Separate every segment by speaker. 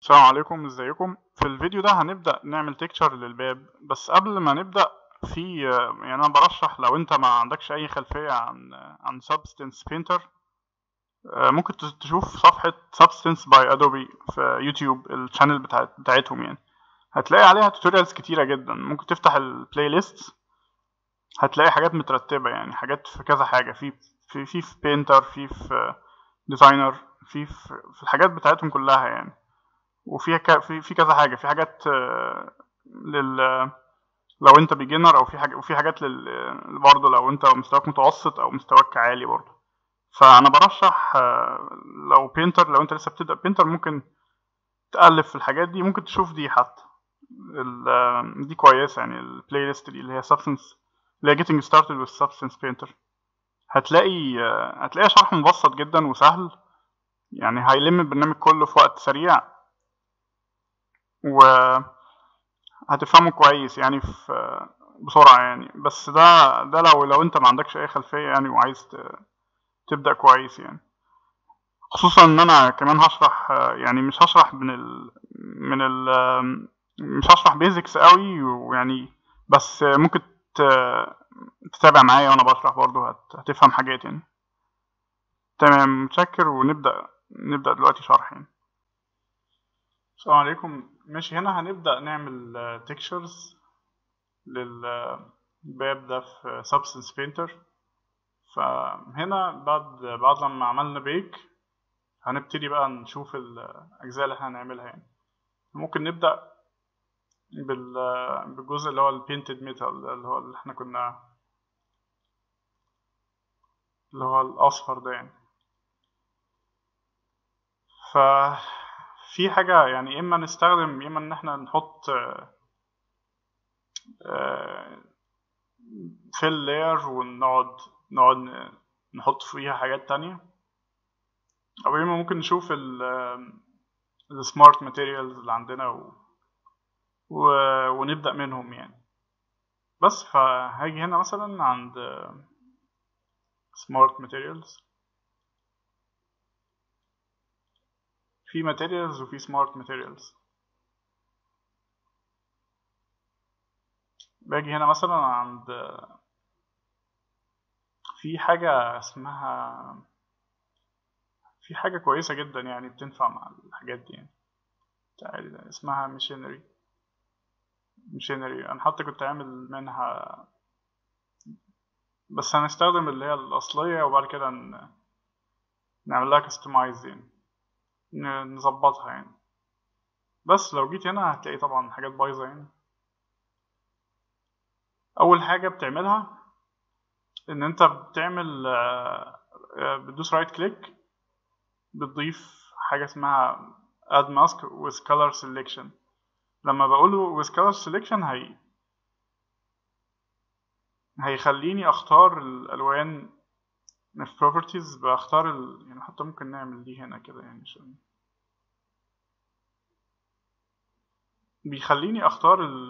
Speaker 1: السلام عليكم ازيكم في الفيديو ده هنبدأ نعمل تكتشر للباب بس قبل ما نبدأ في يعني انا برشح لو انت ما عندكش اي خلفية عن عن Substance Painter ممكن تشوف صفحة Substance by Adobe في يوتيوب الشانل بتاعت بتاعتهم يعني هتلاقي عليها توتوريالز كتيرة جدا ممكن تفتح البلاي ليست هتلاقي حاجات مترتبة يعني حاجات في كذا حاجة في في في في بينتر في في ديزاينر في في الحاجات بتاعتهم كلها يعني وفيها ك... في في كذا حاجه في حاجات لل لو انت بيجنر او في حاجه وفي حاجات لل برضه لو انت مستواك متوسط او مستواك عالي برضه فانا برشح لو بينتر لو انت لسه بتبدا بينتر ممكن تقلب في الحاجات دي ممكن تشوف دي حتى ال... دي كويسه يعني البلاي ليست دي اللي هي substance اللي هي getting started with substance painter هتلاقي هتلاقي شرح مبسط جدا وسهل يعني هيلم البرنامج كله في وقت سريع و هتفهمه كويس يعني في بسرعة يعني بس ده ده لو لو انت ما عندكش اي خلفية يعني وعايز تبدأ كويس يعني خصوصا ان انا كمان هشرح يعني مش هشرح من ال من ال مش هشرح بيزكس قوي ويعني بس ممكن تتابع معايا وانا بشرح برضه هتفهم حاجات يعني تمام متشكر ونبدأ نبدأ دلوقتي شرح يعني السلام عليكم ماشي هنا هنبدأ نعمل تكشرز للباب ده في Substance Painter فهنا بعد بعد لما عملنا بيك هنبتدي بقى نشوف الأجزاء اللي احنا هنعملها يعني ممكن نبدأ بال بالجزء اللي هو البينتد ميتال اللي هو اللي احنا كنا اللي هو الأصفر ده يعني ف في حاجة يعني إما نستخدم إما إن إحنا نحط في اللاير ونقعد نقعد نحط فيها حاجات تانية أو إما ممكن نشوف السمارت ماتيريالز اللي عندنا و... و... ونبدأ منهم يعني بس فهاجي هنا مثلا عند سمارت ماتيريالز في materials وفي smart materials باجي هنا مثلا عند في حاجة اسمها في حاجة كويسة جدا يعني بتنفع مع الحاجات دي يعني تعالي اسمها ميشينري ميشينري انا حتى كنت عامل منها بس هنستخدم اللي هي الأصلية وبعد كده نعمل لها كستمايز يعني نظبطها يعني بس لو جيت هنا هتلاقي طبعا حاجات بايظة يعني أول حاجة بتعملها إن أنت بتعمل بتدوس رايت كليك بتضيف حاجة اسمها add mask with color selection لما بقوله with color selection هي هيخليني أختار الألوان في properties بختار ال... يعني حتى ممكن نعمل دي هنا كده يعني عشان بيخليني اختار ال...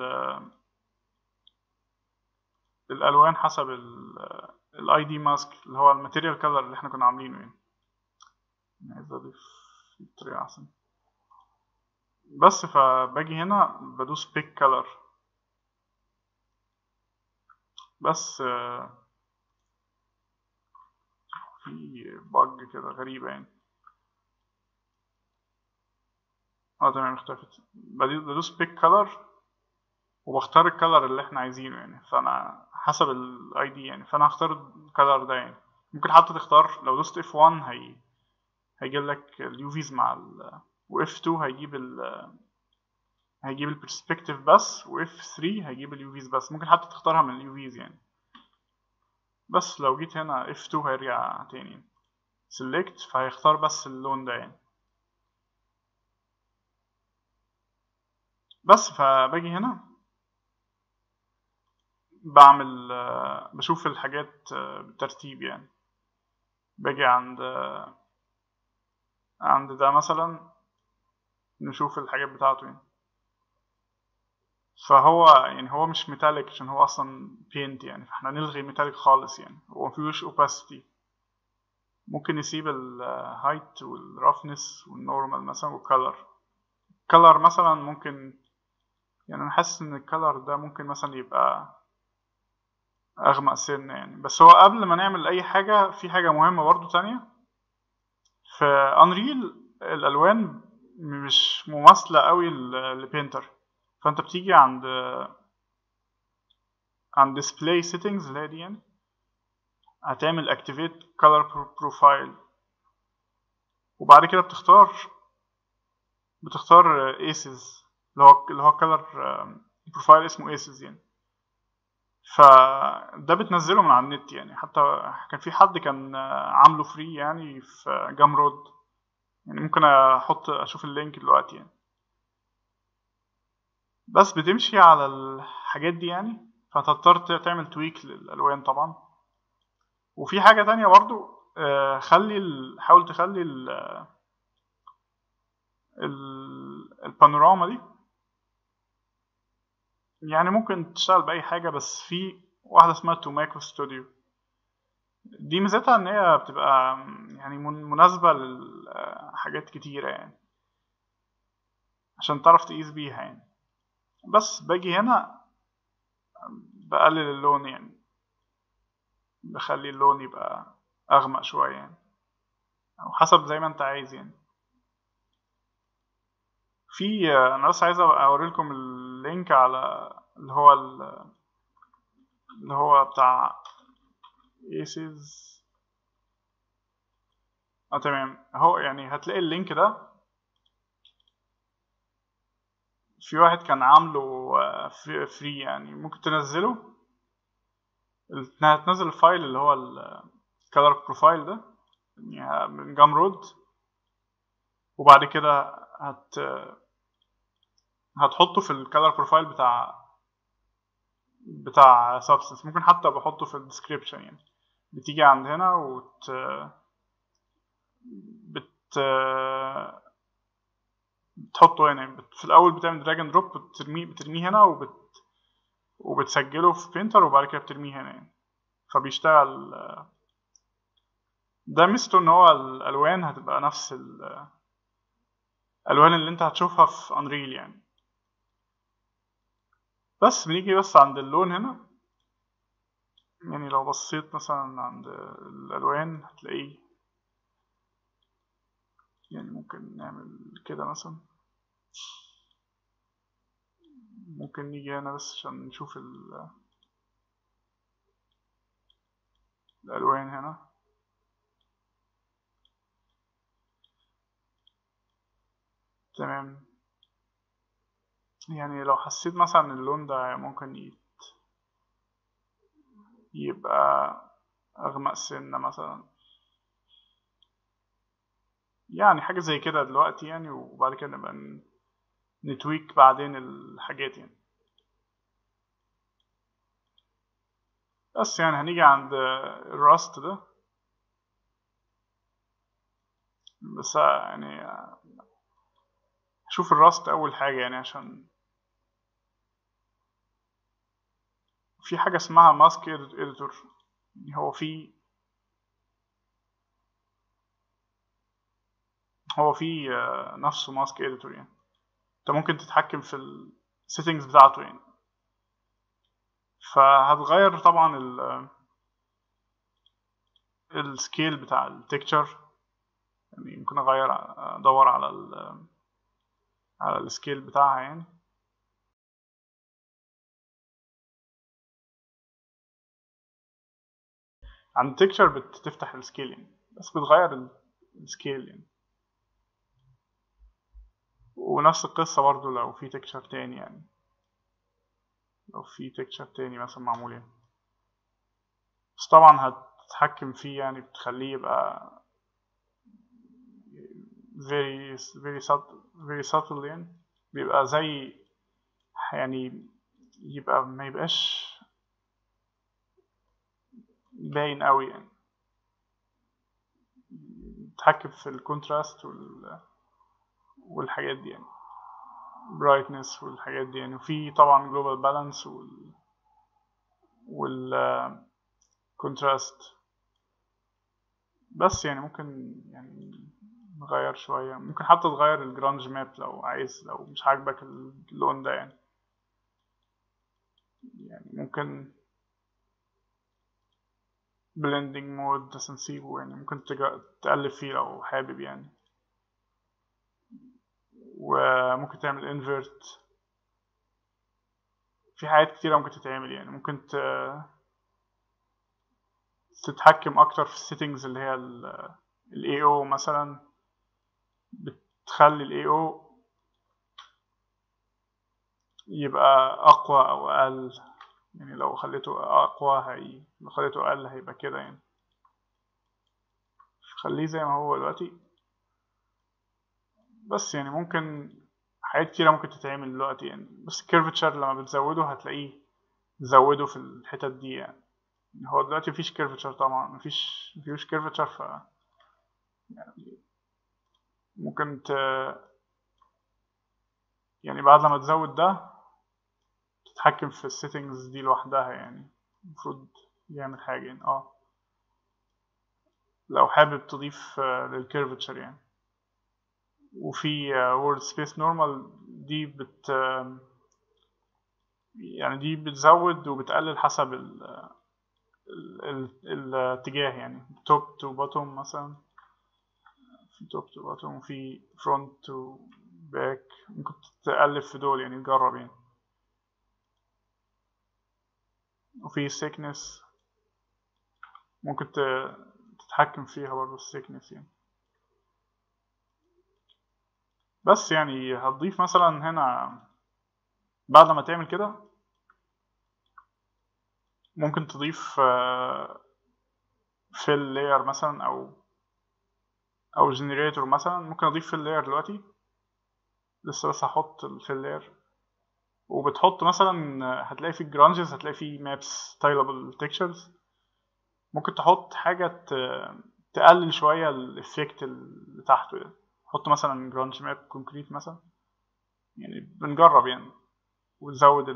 Speaker 1: الالوان حسب الاي دي ماسك اللي هو الماتيريال كلر اللي احنا كنا عاملينه يعني عايز اضيف بطريقه احسن بس فباجي هنا بدوس بيك كلر بس في بج كده غريبة يعني اه تمام اختفت بدوس بيك كلر وبختار الكلر اللي احنا عايزينه يعني فانا حسب الاي دي يعني فانا هختار الكلر ده يعني ممكن حتى تختار لو دوست اف 1 هي هيجيب لك اليوفيز مع ال و اف 2 هيجيب ال هيجيب البرسبكتيف بس و اف 3 هيجيب اليوفيز بس ممكن حتى تختارها من اليوفيز يعني بس لو جيت هنا F2 هيرجع تاني select فهيختار بس اللون ده يعني بس فباجي هنا بعمل بشوف الحاجات بالترتيب يعني باجي عند عند ده مثلا نشوف الحاجات بتاعته يعني فهو يعني هو مش ميتاليك عشان هو اصلا بينت يعني فاحنا نلغي ميتاليك خالص يعني هو مفيهوش opacity ممكن نسيب الهايت والرفنس والنورمال مثلا والكالر كلر مثلا ممكن يعني انا حاسس ان الكلر ده ممكن مثلا يبقى اغمق سنة يعني بس هو قبل ما نعمل اي حاجة في حاجة مهمة برضو تانية في انريل الالوان مش مماثلة قوي لبينتر فانت بتيجي عند عند display settings اللي هي دي يعني هتعمل activate color profile وبعد كده بتختار بتختار aces اللي هو اللي هو color profile اسمه aces يعني فده بتنزله من على النت يعني حتى كان في حد كان عامله فري يعني في جام رود يعني ممكن احط اشوف اللينك دلوقتي يعني بس بتمشي على الحاجات دي يعني فهتضطر تعمل تويك للالوان طبعا وفي حاجه تانية برضو آه خلي ال... حاول تخلي ال... ال... البانوراما دي يعني ممكن تشتغل بأي حاجة بس في واحدة اسمها توماكو ستوديو دي ميزتها ان هي بتبقى يعني مناسبة لحاجات كتيرة يعني عشان تعرف تقيس بيها يعني بس باجي هنا بقلل اللون يعني بخلي اللون يبقى اغمق شوية يعني او حسب زي ما انت عايز يعني في انا بس عايز اوريلكم اللينك على اللي هو اللي هو بتاع ايسز اه تمام اهو يعني هتلاقي اللينك ده في واحد كان عامله فري يعني ممكن تنزله هتنزل الفايل اللي هو الكالر بروفايل ده يعني من جام رود وبعد كده هت هتحطه في الكالر بروفايل بتاع بتاع سبستنس ممكن حتى بحطه في الديسكريبشن يعني بتيجي عند هنا وت بت بتحطه هنا يعني في الاول بتعمل دراج اند دروب بترميه بترميه هنا وبت وبتسجله في بينتر وبعد كده بترميه هنا يعني فبيشتغل ده ميزته ان هو الالوان هتبقى نفس الالوان اللي انت هتشوفها في انريل يعني بس بنيجي بس عند اللون هنا يعني لو بصيت مثلا عند الالوان هتلاقيه يعني ممكن نعمل كده مثلا ممكن نيجي هنا بس عشان نشوف ال الألوان هنا تمام يعني لو حسيت مثلا اللون ده ممكن يت... يبقى أغمق سنة مثلا يعني حاجة زي كده دلوقتي يعني وبعد كده نبقى نتويك بعدين الحاجات يعني بس يعني هنيجي عند الراست ده بس يعني شوف الراست أول حاجة يعني عشان في حاجة اسمها ماسك اديتور يعني هو في هو في نفسه ماسك اديتور يعني انت ممكن تتحكم في السيتنجز بتاعته يعني فهتغير طبعا ال السكيل بتاع التكتشر يعني ممكن اغير ادور على ال على السكيل بتاعها يعني عند التكتشر بتفتح السكيل يعني بس بتغير السكيل يعني ونفس القصة برضو لو في تكتشر تاني يعني لو في تكتشر تاني مثلا معمول يعني بس طبعا هتتحكم فيه يعني بتخليه يبقى very very subtle very subtle يعني بيبقى زي يعني يبقى ما يبقاش باين قوي يعني تتحكم في الكونتراست وال والحاجات دي يعني برايتنس والحاجات دي يعني وفي طبعا جلوبال بالانس وال وال كونتراست بس يعني ممكن يعني نغير شوية ممكن حتى تغير الجرانج ماب لو عايز لو مش عاجبك اللون ده يعني يعني ممكن blending mode بس نسيبه يعني ممكن تجا- تقلب فيه لو حابب يعني وممكن تعمل invert في حاجات كتيرة ممكن تتعمل يعني ممكن ت... تتحكم أكتر في السيتنجز اللي هي ال ال AO مثلا بتخلي ال AO يبقى أقوى أو أقل يعني لو خليته أقوى هي لو خليته أقل هيبقى كده يعني خليه زي ما هو دلوقتي بس يعني ممكن حاجات كتيرة ممكن تتعمل دلوقتي يعني بس الكيرفتشر لما بتزوده هتلاقيه زوده في الحتت دي يعني هو دلوقتي مفيش كيرفتشر طبعا مفيش مفيش كيرفتشر ف يعني ممكن ت يعني بعد لما تزود ده تتحكم في السيتنجز دي لوحدها يعني المفروض يعمل حاجة يعني اه لو حابب تضيف للكيرفتشر يعني وفي وورد سبيس نورمال دي بت يعني دي بتزود وبتقلل حسب ال ال- ال- الاتجاه يعني توب تو بوتوم مثلا في توب تو بوتوم وفي فرونت تو باك ممكن تقلب في دول يعني تجرب يعني وفي سيكنس ممكن ت- تتحكم فيها برضه السيكنس يعني بس يعني هتضيف مثلا هنا بعد ما تعمل كده ممكن تضيف في اللاير مثلا او او جنريتور مثلا ممكن اضيف في اللاير دلوقتي لسه بس هحط في اللاير وبتحط مثلا هتلاقي في الجرانجز هتلاقي في مابس تايلابل تكتشرز ممكن تحط حاجة ت- تقلل شوية الافكت اللي تحته ده حط مثلا جرانج ماب كونكريت مثلا يعني بنجرب يعني وتزود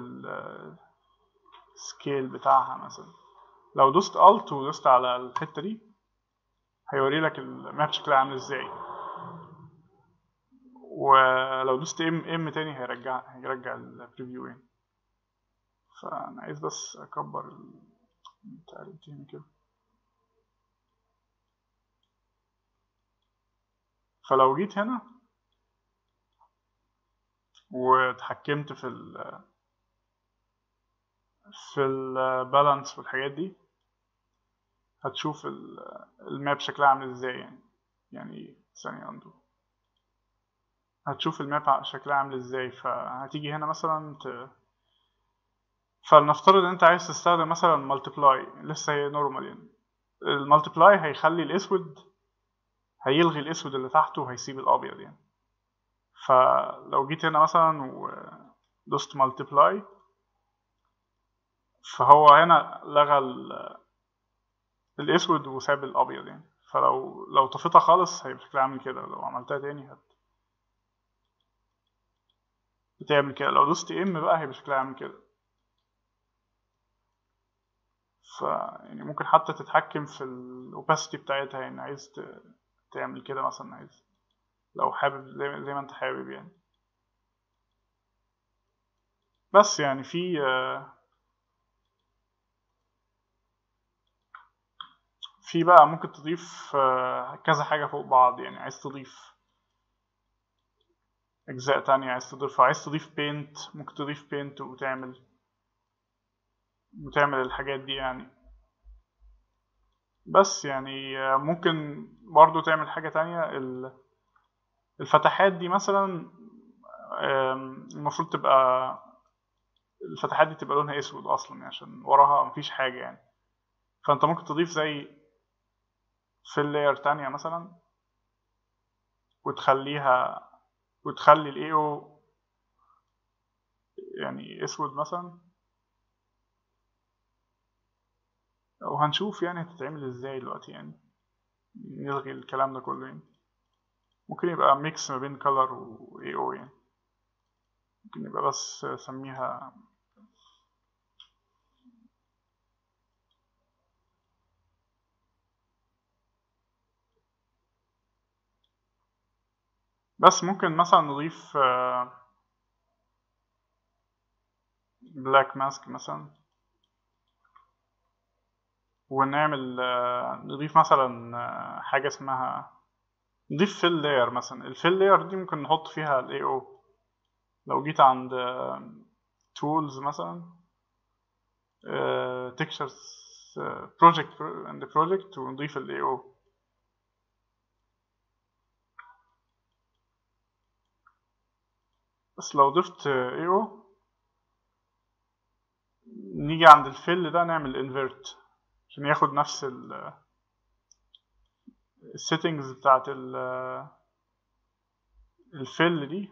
Speaker 1: السكيل بتاعها مثلا لو دوست الت ودوست على الحتة دي هيوري لك الماب شكلها عامل ازاي ولو دوست ام ام تاني هيرجع هيرجع البريفيو يعني فانا عايز بس اكبر التعريف هنا كده فلو جيت هنا واتحكمت في ال في البالانس والحاجات دي هتشوف ال- الماب شكلها عامل ازاي يعني يعني ثانية عنده هتشوف الماب شكلها عامل ازاي فهتيجي هنا مثلا ت... فلنفترض ان انت عايز تستخدم مثلا مالتيبلاي لسه هي نورمال يعني المالتيبلاي هيخلي الاسود هيلغي الاسود اللي تحته وهيسيب الابيض يعني فلو جيت هنا مثلا ودوست مالتيبلاي فهو هنا لغى ال- الاسود وساب الابيض يعني فلو لو طفيتها خالص هيبقى شكلها عامل كده لو عملتها تاني هت بتعمل كده لو دوست ام بقى هيبقى شكلها عامل كده ف يعني ممكن حتى تتحكم في الاوباسيتي بتاعتها يعني عايز ت- تعمل كده مثلا عايز لو حابب زي, زي ما انت حابب يعني بس يعني في آه، في بقى ممكن تضيف آه، كذا حاجة فوق بعض يعني عايز تضيف أجزاء تانية عايز تضيفها عايز تضيف بينت ممكن تضيف بينت وتعمل وتعمل الحاجات دي يعني بس يعني آه، ممكن برضو تعمل حاجة تانية ال- الفتحات دي مثلا آم، المفروض تبقى الفتحات دي تبقى لونها اسود اصلا يعني عشان وراها مفيش حاجة يعني فانت ممكن تضيف زي في اللاير تانية مثلا وتخليها وتخلي الاي او يعني اسود مثلا وهنشوف يعني هتتعمل ازاي دلوقتي يعني نلغي الكلام ده كله يعني ممكن يبقى ميكس ما بين color و AO يعني ممكن يبقى بس سميها بس ممكن مثلا نضيف بلاك ماسك مثلا ونعمل آه، نضيف مثلا آه، حاجة اسمها نضيف فيل لاير مثلا الفيل لاير دي ممكن نحط فيها الاي او لو جيت عند تولز مثلا تكشرز بروجكت اند بروجكت ونضيف الاي او بس لو ضفت اي او نيجي عند الفيل ده نعمل انفيرت عشان ياخد نفس ال السيتنجز بتاعت ال الفيل دي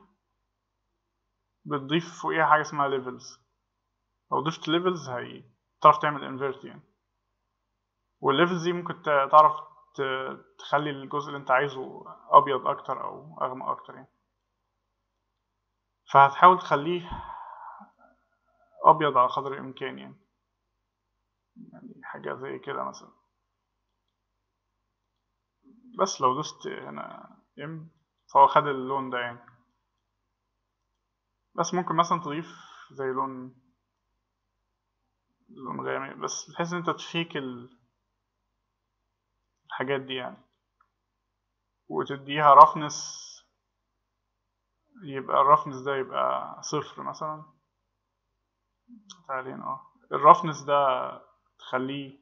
Speaker 1: بتضيف فوقيها حاجة اسمها ليفلز لو ضفت ليفلز هي تعرف تعمل انفيرت يعني والليفلز دي ممكن تعرف تخلي الجزء اللي انت عايزه ابيض اكتر او اغمق اكتر يعني فهتحاول تخليه ابيض على قدر الامكان يعني يعني حاجة زي كده مثلا بس لو دوست هنا ام فهو خد اللون ده يعني بس ممكن مثلا تضيف زي لون لون غامق بس بحيث ان انت تفيك الحاجات دي يعني وتديها رفنس يبقى الرفنس ده يبقى صفر مثلا تعالين اه الرفنس ده تخليه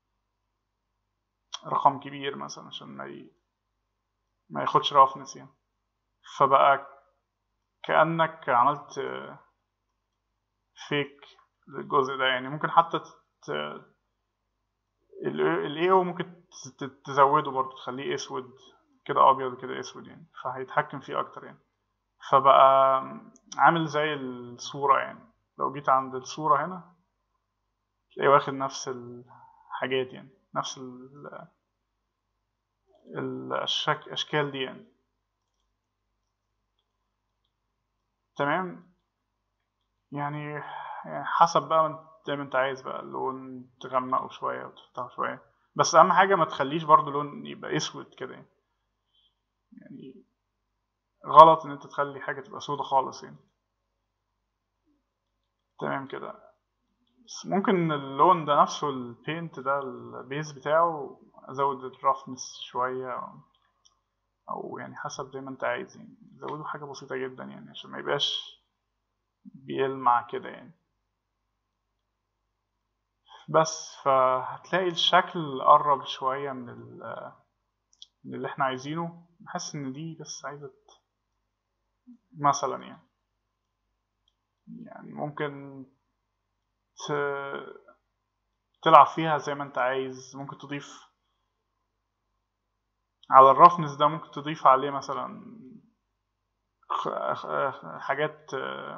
Speaker 1: رقم كبير مثلا عشان ما ي... ما ياخدش رفنس يعني فبقى كأنك عملت فيك للجزء ده يعني ممكن حتى ت... الاي او ممكن تزوده برضه تخليه اسود كده ابيض كده اسود يعني فهيتحكم فيه اكتر يعني فبقى عامل زي الصورة يعني لو جيت عند الصورة هنا تلاقيه واخد نفس الحاجات يعني نفس ال الأشكال دي يعني تمام يعني يعني حسب بقى زي ما انت عايز بقى اللون تغمقه شوية وتفتحه شوية بس أهم حاجة ما تخليش برضو لون يبقى أسود كده يعني يعني غلط إن أنت تخلي حاجة تبقى سودة خالص يعني تمام كده بس ممكن اللون ده نفسه البينت ده البيز بتاعه ازود الرفنس شوية او يعني حسب زي ما انت عايز يعني زوده حاجة بسيطة جدا يعني عشان ما يبقاش بيلمع كده يعني بس فهتلاقي الشكل قرب شوية من, من اللي احنا عايزينه بحس ان دي بس عايزة مثلا يعني يعني ممكن تلعب فيها زي ما انت عايز ممكن تضيف على الرفنس ده ممكن تضيف عليه مثلا حاجات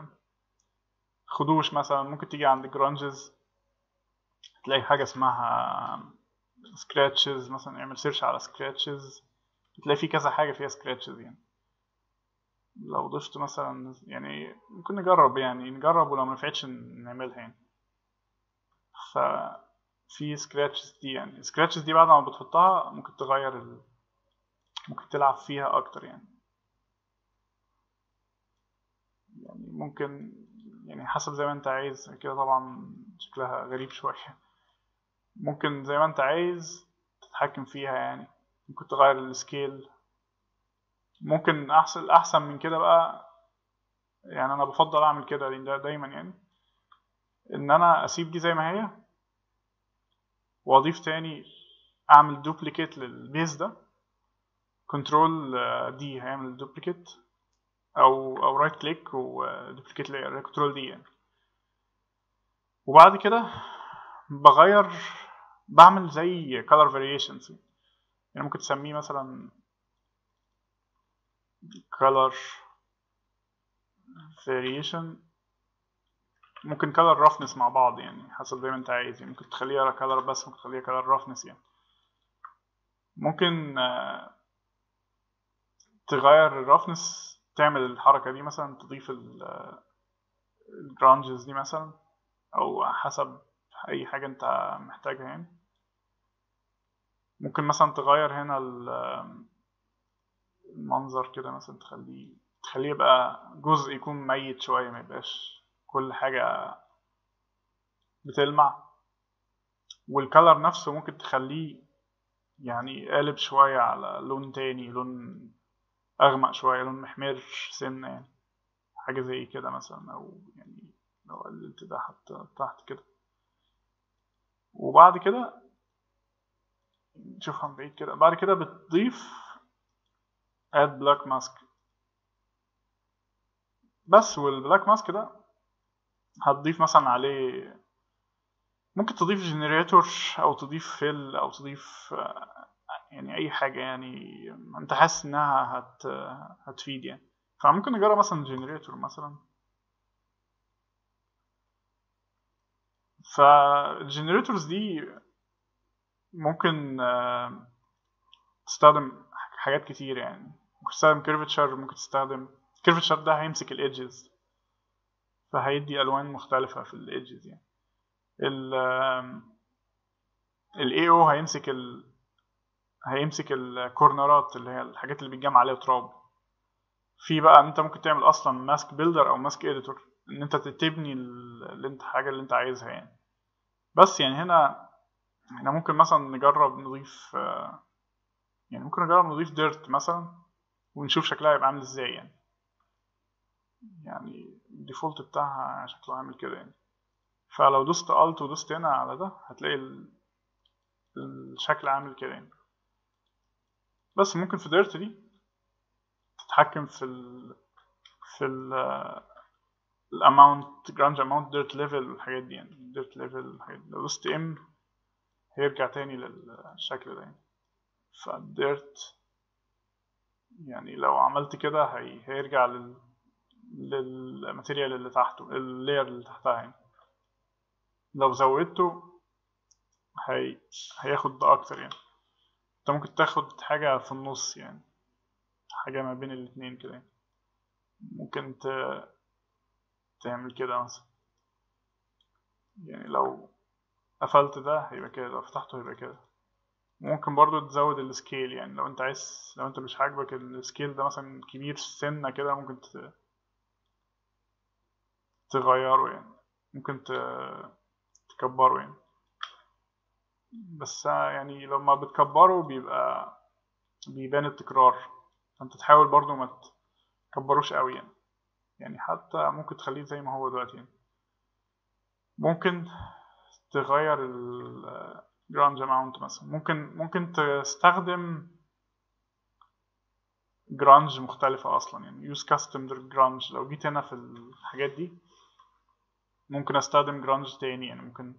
Speaker 1: خدوش مثلا ممكن تيجي عند جرانجز تلاقي حاجة اسمها سكراتشز مثلا اعمل سيرش على سكراتشز تلاقي في كذا حاجة فيها سكراتشز يعني لو ضفت مثلا يعني ممكن نجرب يعني نجرب ولو منفعتش نعملها يعني ففي سكراتشز دي يعني سكراتشز دي بعد ما بتحطها ممكن تغير ال... ممكن تلعب فيها اكتر يعني يعني ممكن يعني حسب زي ما انت عايز كده طبعا شكلها غريب شوية ممكن زي ما انت عايز تتحكم فيها يعني ممكن تغير السكيل ممكن احسن احسن من كده بقى يعني انا بفضل اعمل كده دايما يعني ان انا اسيب دي زي ما هي واضيف تاني اعمل دوبليكيت للبيز ده كنترول دي هيعمل دوبليكيت او او رايت كليك ودوبليكيت كنترول دي يعني وبعد كده بغير بعمل زي color variations يعني ممكن تسميه مثلا color variation ممكن color roughness مع بعض يعني حسب زي ما انت عايز يعني ممكن تخليها color بس ممكن تخليها color roughness يعني ممكن تغير الرفنس تعمل الحركة دي مثلا تضيف الجرانجز دي مثلا او حسب اي حاجة انت محتاجها يعني ممكن مثلا تغير هنا المنظر كده مثلا تخليه تخليه يبقى جزء يكون ميت شوية ما يبقاش كل حاجة بتلمع والكلر نفسه ممكن تخليه يعني قالب شوية على لون تاني لون أغمق شوية لون محمر سنة يعني حاجة زي كده مثلا أو يعني لو قللت ده حتى تحت كده وبعد كده نشوفها من بعيد كده بعد كده بتضيف add black mask بس والبلاك ماسك ده هتضيف مثلا عليه ممكن تضيف جنريتور او تضيف فيل او تضيف يعني اي حاجه يعني انت حاسس انها هت هتفيد يعني فممكن نجرب مثلا جنريتور مثلا فالجنريتورز دي ممكن تستخدم حاجات كتير يعني ممكن تستخدم كيرفتشر ممكن تستخدم الكيرفتشر ده هيمسك الايدجز فهيدي الوان مختلفه في الايدجز يعني ال ال AO هيمسك ال هيمسك الكورنرات اللي هي الحاجات اللي بيتجمع عليها تراب في بقى انت ممكن تعمل اصلا ماسك بيلدر او ماسك اديتور ان انت تبني اللي انت حاجه اللي انت عايزها يعني بس يعني هنا احنا ممكن مثلا نجرب نضيف يعني ممكن نجرب نضيف ديرت مثلا ونشوف شكلها يبقى عامل ازاي يعني يعني الديفولت بتاعها شكله عامل كده يعني فلو دوست الت ودوست هنا على ده هتلاقي الشكل عامل كده يعني بس ممكن في ديرت دي تتحكم في ال في ال الاماونت جرانج اماونت ديرت ليفل والحاجات دي يعني ديرت ليفل الحاجات دي لو دوست ام هيرجع تاني للشكل ده يعني فالديرت يعني لو عملت كده هي هيرجع لل للماتيريال اللي تحته اللاير اللي تحتها يعني لو زودته هي هياخد ده اكتر يعني انت ممكن تاخد حاجة في النص يعني حاجة ما بين الاتنين كده يعني. ممكن ت... تعمل كده مثلا يعني لو قفلت ده هيبقى كده لو فتحته هيبقى كده ممكن برضو تزود السكيل يعني لو انت عايز لو انت مش عاجبك السكيل ده مثلا كبير سنة كده ممكن ت... تغيره يعني ممكن ت... تكبره يعني بس يعني لما بتكبره بيبقى بيبان التكرار فانت تحاول برضو ما تكبروش قوي يعني يعني حتى ممكن تخليه زي ما هو دلوقتي يعني ممكن تغير الجرانج اماونت مثلا ممكن ممكن تستخدم جرانج مختلفة أصلا يعني يوز كاستم جرانج لو جيت هنا في الحاجات دي ممكن استخدم جرانج تاني يعني ممكن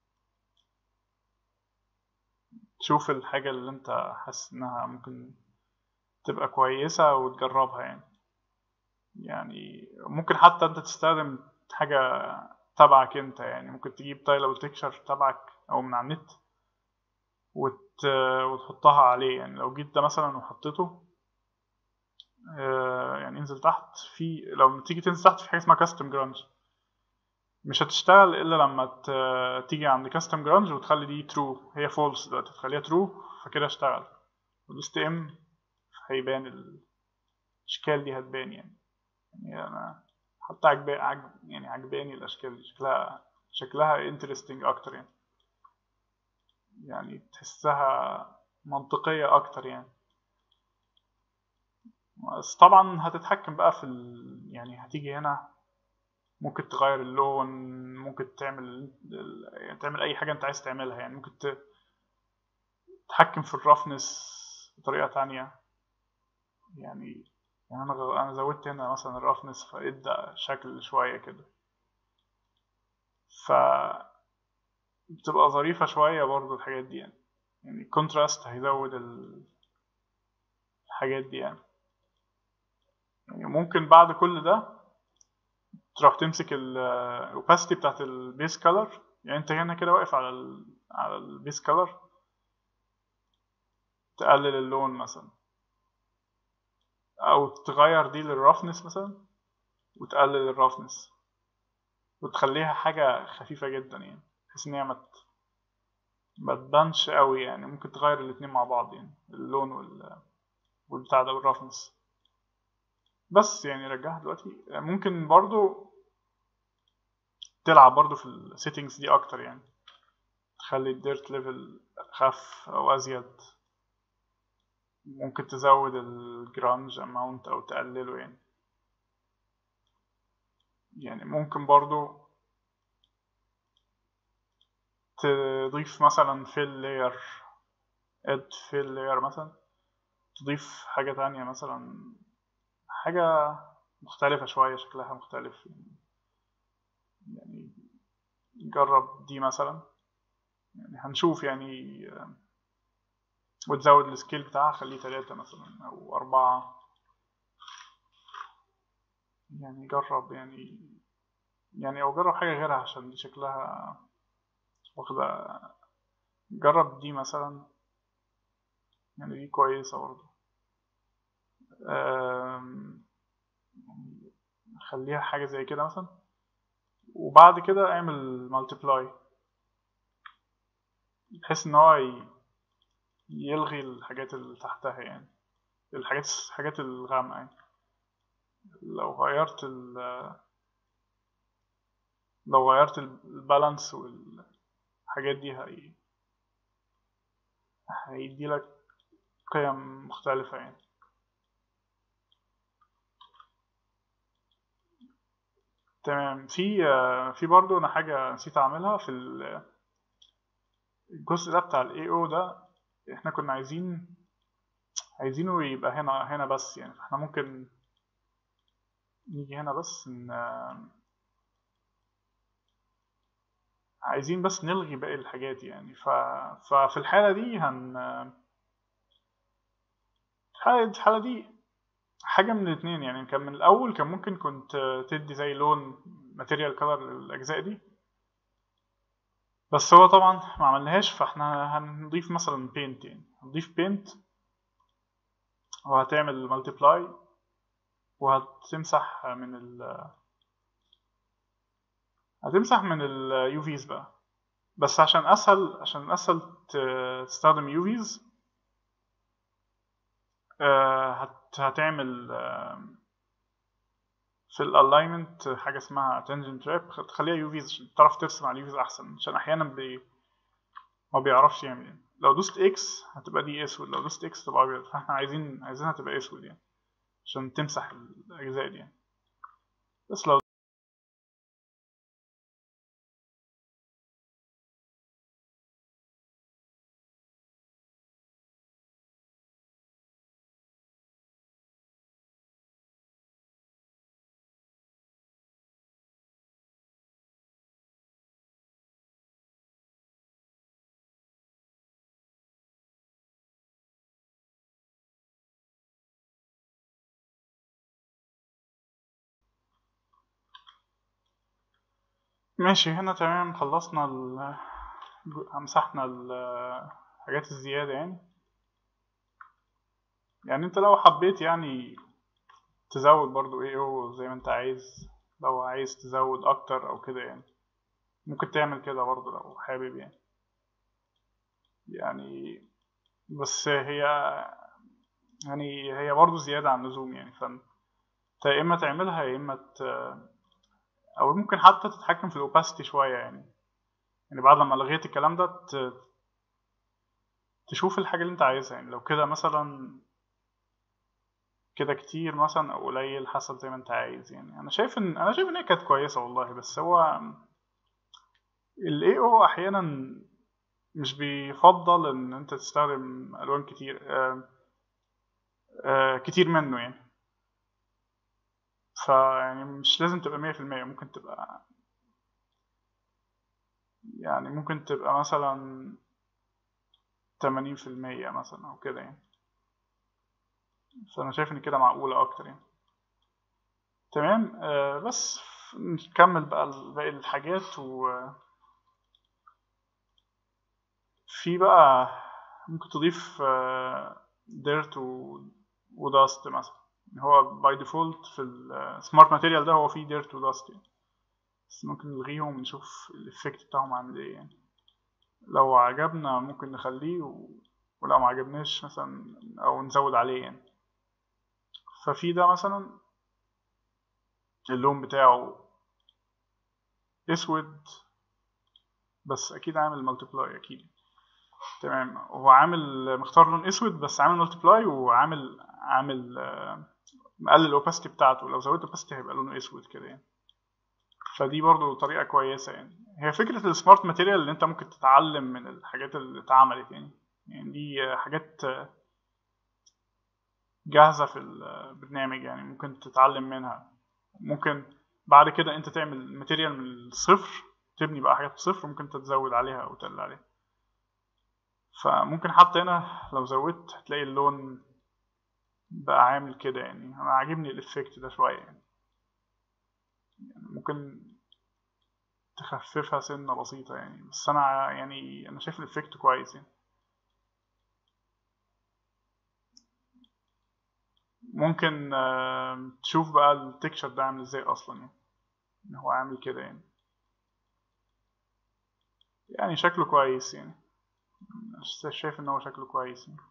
Speaker 1: تشوف الحاجة اللي انت حاسس انها ممكن تبقى كويسة وتجربها يعني يعني ممكن حتى انت تستخدم حاجة تبعك انت يعني ممكن تجيب تايلابل تكشر تبعك او من على النت وت... وتحطها عليه يعني لو جيت ده مثلا وحطيته آه يعني انزل تحت في لو تيجي تنزل تحت في حاجة اسمها كاستم جرانج مش هتشتغل الا لما ت... تيجي عند كاستم جرانج وتخلي دي ترو هي فولس دلوقتي تخليها ترو فكده اشتغل ودوست ام هيبان الاشكال دي هتبان يعني يعني انا حتى عجباني عجب يعني عجباني الاشكال دي شكلها شكلها انترستنج اكتر يعني يعني تحسها منطقية اكتر يعني بس طبعا هتتحكم بقى في ال... يعني هتيجي هنا ممكن تغير اللون ممكن تعمل يعني تعمل اي حاجة انت عايز تعملها يعني ممكن تتحكم في الرفنس بطريقة تانية يعني يعني انا انا زودت هنا مثلا الرفنس فادى شكل شوية كده ف بتبقى ظريفة شوية برضو الحاجات دي يعني يعني الكونتراست هيزود الحاجات دي يعني يعني ممكن بعد كل ده تروح تمسك الاوباسيتي بتاعت البيس كولر يعني انت هنا كده واقف على ال على البيس كولر تقلل اللون مثلا او تغير دي للرفنس مثلا وتقلل الرفنس وتخليها حاجة خفيفة جدا يعني بحيث ان هي ما ما تبانش قوي يعني ممكن تغير الاتنين مع بعض يعني اللون وال والبتاع ده والرفنس بس يعني رجعها دلوقتي ممكن برضو تلعب برضو في السيتنجز دي اكتر يعني تخلي الديرت ليفل اخف او ازيد ممكن تزود الجرانج اماونت او تقلله يعني يعني ممكن برضو تضيف مثلا فيل لاير اد فيل لاير مثلا تضيف حاجة تانية مثلا حاجة مختلفة شوية شكلها مختلف يعني جرب دي مثلا يعني هنشوف يعني وتزود السكيل بتاعها خليه تلاتة مثلا أو أربعة يعني جرب يعني يعني أو جرب حاجة غيرها عشان دي شكلها واخدة جرب دي مثلا يعني دي كويسة برضه خليها حاجة زي كده مثلا وبعد كده اعمل مالتيبلاي بحيث ان هو يلغي الحاجات اللي تحتها يعني الحاجات الحاجات الغامقة يعني لو غيرت ال لو غيرت البالانس والحاجات دي هي هيديلك قيم مختلفة يعني تمام في في برضه انا حاجة نسيت اعملها في الجزء ده بتاع الاي او ده احنا كنا عايزين عايزينه يبقى هنا هنا بس يعني احنا ممكن نيجي هنا بس ن... عايزين بس نلغي باقي الحاجات يعني ف... ففي الحالة دي هن الحالة دي حاجة من الاتنين يعني كان من الأول كان ممكن كنت تدي زي لون ماتيريال كلر للأجزاء دي بس هو طبعا ما عملناهاش فاحنا هنضيف مثلا بينت يعني هنضيف بينت وهتعمل ملتبلاي وهتمسح من ال هتمسح من ال UVs بقى بس عشان اسهل عشان اسهل تستخدم UVs هتعمل في الالاينمنت حاجه اسمها تنجن تراب تخليها يوفيز عشان تعرف ترسم على اليوفيز احسن عشان احيانا بي ما بيعرفش يعمل يعني لو دوست اكس هتبقى دي اسود لو دوست اكس تبقى ابيض فاحنا عايزين عايزينها تبقى اسود يعني عشان تمسح الاجزاء دي يعني بس لو ماشي هنا تمام خلصنا ال مسحنا الحاجات الزيادة يعني يعني انت لو حبيت يعني تزود برضو ايه او زي ما انت عايز لو عايز تزود اكتر او كده يعني ممكن تعمل كده برضو لو حابب يعني يعني بس هي يعني هي برضو زيادة عن اللزوم يعني فانت يا اما تعملها يا اما ت... او ممكن حتى تتحكم في الاوباسيتي شويه يعني يعني بعد لما لغيت الكلام ده ت... تشوف الحاجه اللي انت عايزها يعني لو كده مثلا كده كتير مثلا او قليل حسب زي ما انت عايز يعني انا شايف ان انا شايف ان هي كانت كويسه والله بس هو الاي او احيانا مش بيفضل ان انت تستخدم الوان كتير آه آه كتير منه يعني فيعني مش لازم تبقى مية في المية ممكن تبقى يعني ممكن تبقى مثلا تمانين في المية مثلا أو كده يعني فأنا شايف إن كده معقولة أكتر يعني تمام آه بس نكمل بقى باقي الحاجات و في بقى ممكن تضيف ديرت وداست مثلا هو باي ديفولت في السمارت ماتيريال ده هو فيه ديرت وداست يعني بس ممكن نلغيهم ونشوف الافكت بتاعهم عامل ايه يعني لو عجبنا ممكن نخليه و... ولو ما عجبناش مثلا او نزود عليه يعني ففي ده مثلا اللون بتاعه اسود بس اكيد عامل ملتبلاي اكيد تمام هو عامل مختار لون اسود بس عامل ملتبلاي وعامل عامل آه، مقلل الاوباستي بتاعته لو زودت الاوباستي هيبقى لونه اسود كده يعني فدي برضو طريقة كويسة يعني هي فكرة السمارت ماتيريال اللي انت ممكن تتعلم من الحاجات اللي اتعملت يعني يعني دي آه، حاجات آه، جاهزة في البرنامج يعني ممكن تتعلم منها ممكن بعد كده انت تعمل ماتيريال من الصفر تبني بقى حاجات من الصفر ممكن تزود عليها او تقلل عليها فممكن حتى هنا لو زودت هتلاقي اللون بقى عامل كده يعني انا عاجبني الافكت ده شوية يعني يعني ممكن تخففها سنة بسيطة يعني بس انا يعني انا شايف الافكت كويس يعني ممكن آه، تشوف بقى التكشر ده عامل ازاي اصلا يعني ان هو عامل كده يعني يعني شكله كويس يعني ش- شايف ان هو شكله كويس يعني.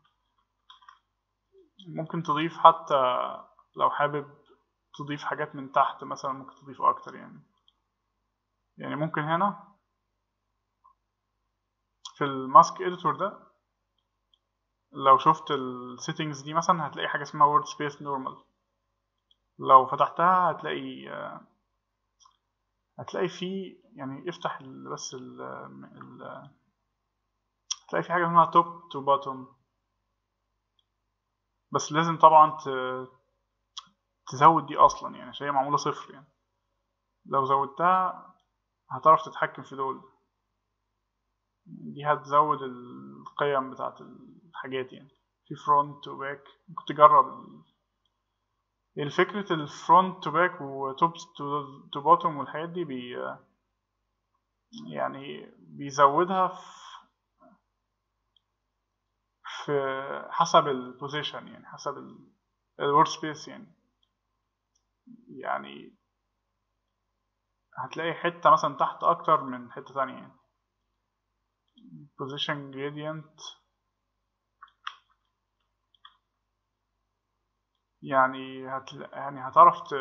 Speaker 1: ممكن تضيف حتى لو حابب تضيف حاجات من تحت مثلا ممكن تضيف اكتر يعني يعني ممكن هنا في الماسك اديتور ده لو شفت السيتنجز دي مثلا هتلاقي حاجه اسمها وورد سبيس نورمال لو فتحتها هتلاقي آه، هتلاقي في يعني افتح ال- بس ال ال- هتلاقي في حاجه اسمها توب تو باتوم بس لازم طبعا ت- تزود دي اصلا يعني عشان هي معموله صفر يعني لو زودتها هتعرف تتحكم في دول دي هتزود القيم بتاعت الحاجات يعني في فرونت وباك ممكن تجرب ال- يعني فكرة الفرونت تو باك وتوب تو بوتوم والحاجات دي بي يعني بيزودها في في حسب البوزيشن يعني حسب الورك سبيس يعني يعني هتلاقي حتة مثلا تحت أكتر من حتة تانية يعني position gradient يعني هتل... يعني هتعرف ت...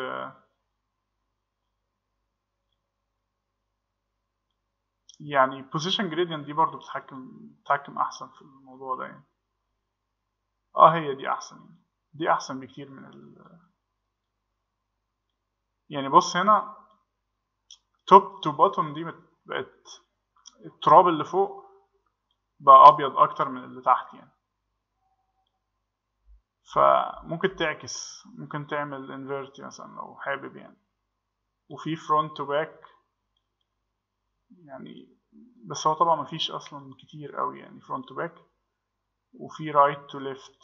Speaker 1: يعني position gradient دي برضو بتتحكم بتتحكم أحسن في الموضوع ده يعني اه هي دي أحسن يعني دي أحسن بكتير من ال... يعني بص هنا توب تو بوتوم دي بت- بقت التراب اللي فوق بقى أبيض أكتر من اللي تحت يعني فممكن تعكس ممكن تعمل انفيرت مثلا لو حابب يعني وفي فرونت تو باك يعني بس هو طبعا مفيش اصلا كتير قوي يعني فرونت تو باك وفي رايت تو ليفت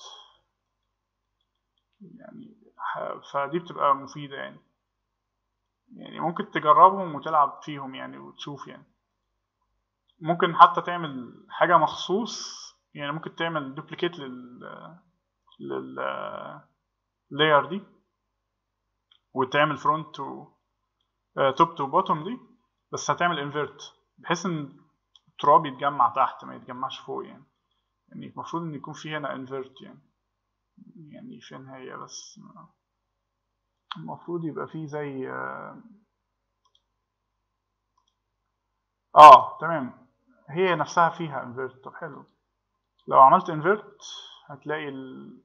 Speaker 1: يعني ح- فدي بتبقى مفيدة يعني يعني ممكن تجربهم وتلعب فيهم يعني وتشوف يعني ممكن حتى تعمل حاجة مخصوص يعني ممكن تعمل دوبليكيت لل لل layer دي وتعمل فرونت تو توب تو بوتوم دي بس هتعمل انفيرت بحيث ان التراب يتجمع تحت ما يتجمعش فوق يعني يعني المفروض ان يكون في هنا انفيرت يعني يعني فين هي بس المفروض يبقى فيه زي اه آه، تمام هي نفسها فيها انفيرت طب حلو لو عملت انفيرت هتلاقي ال...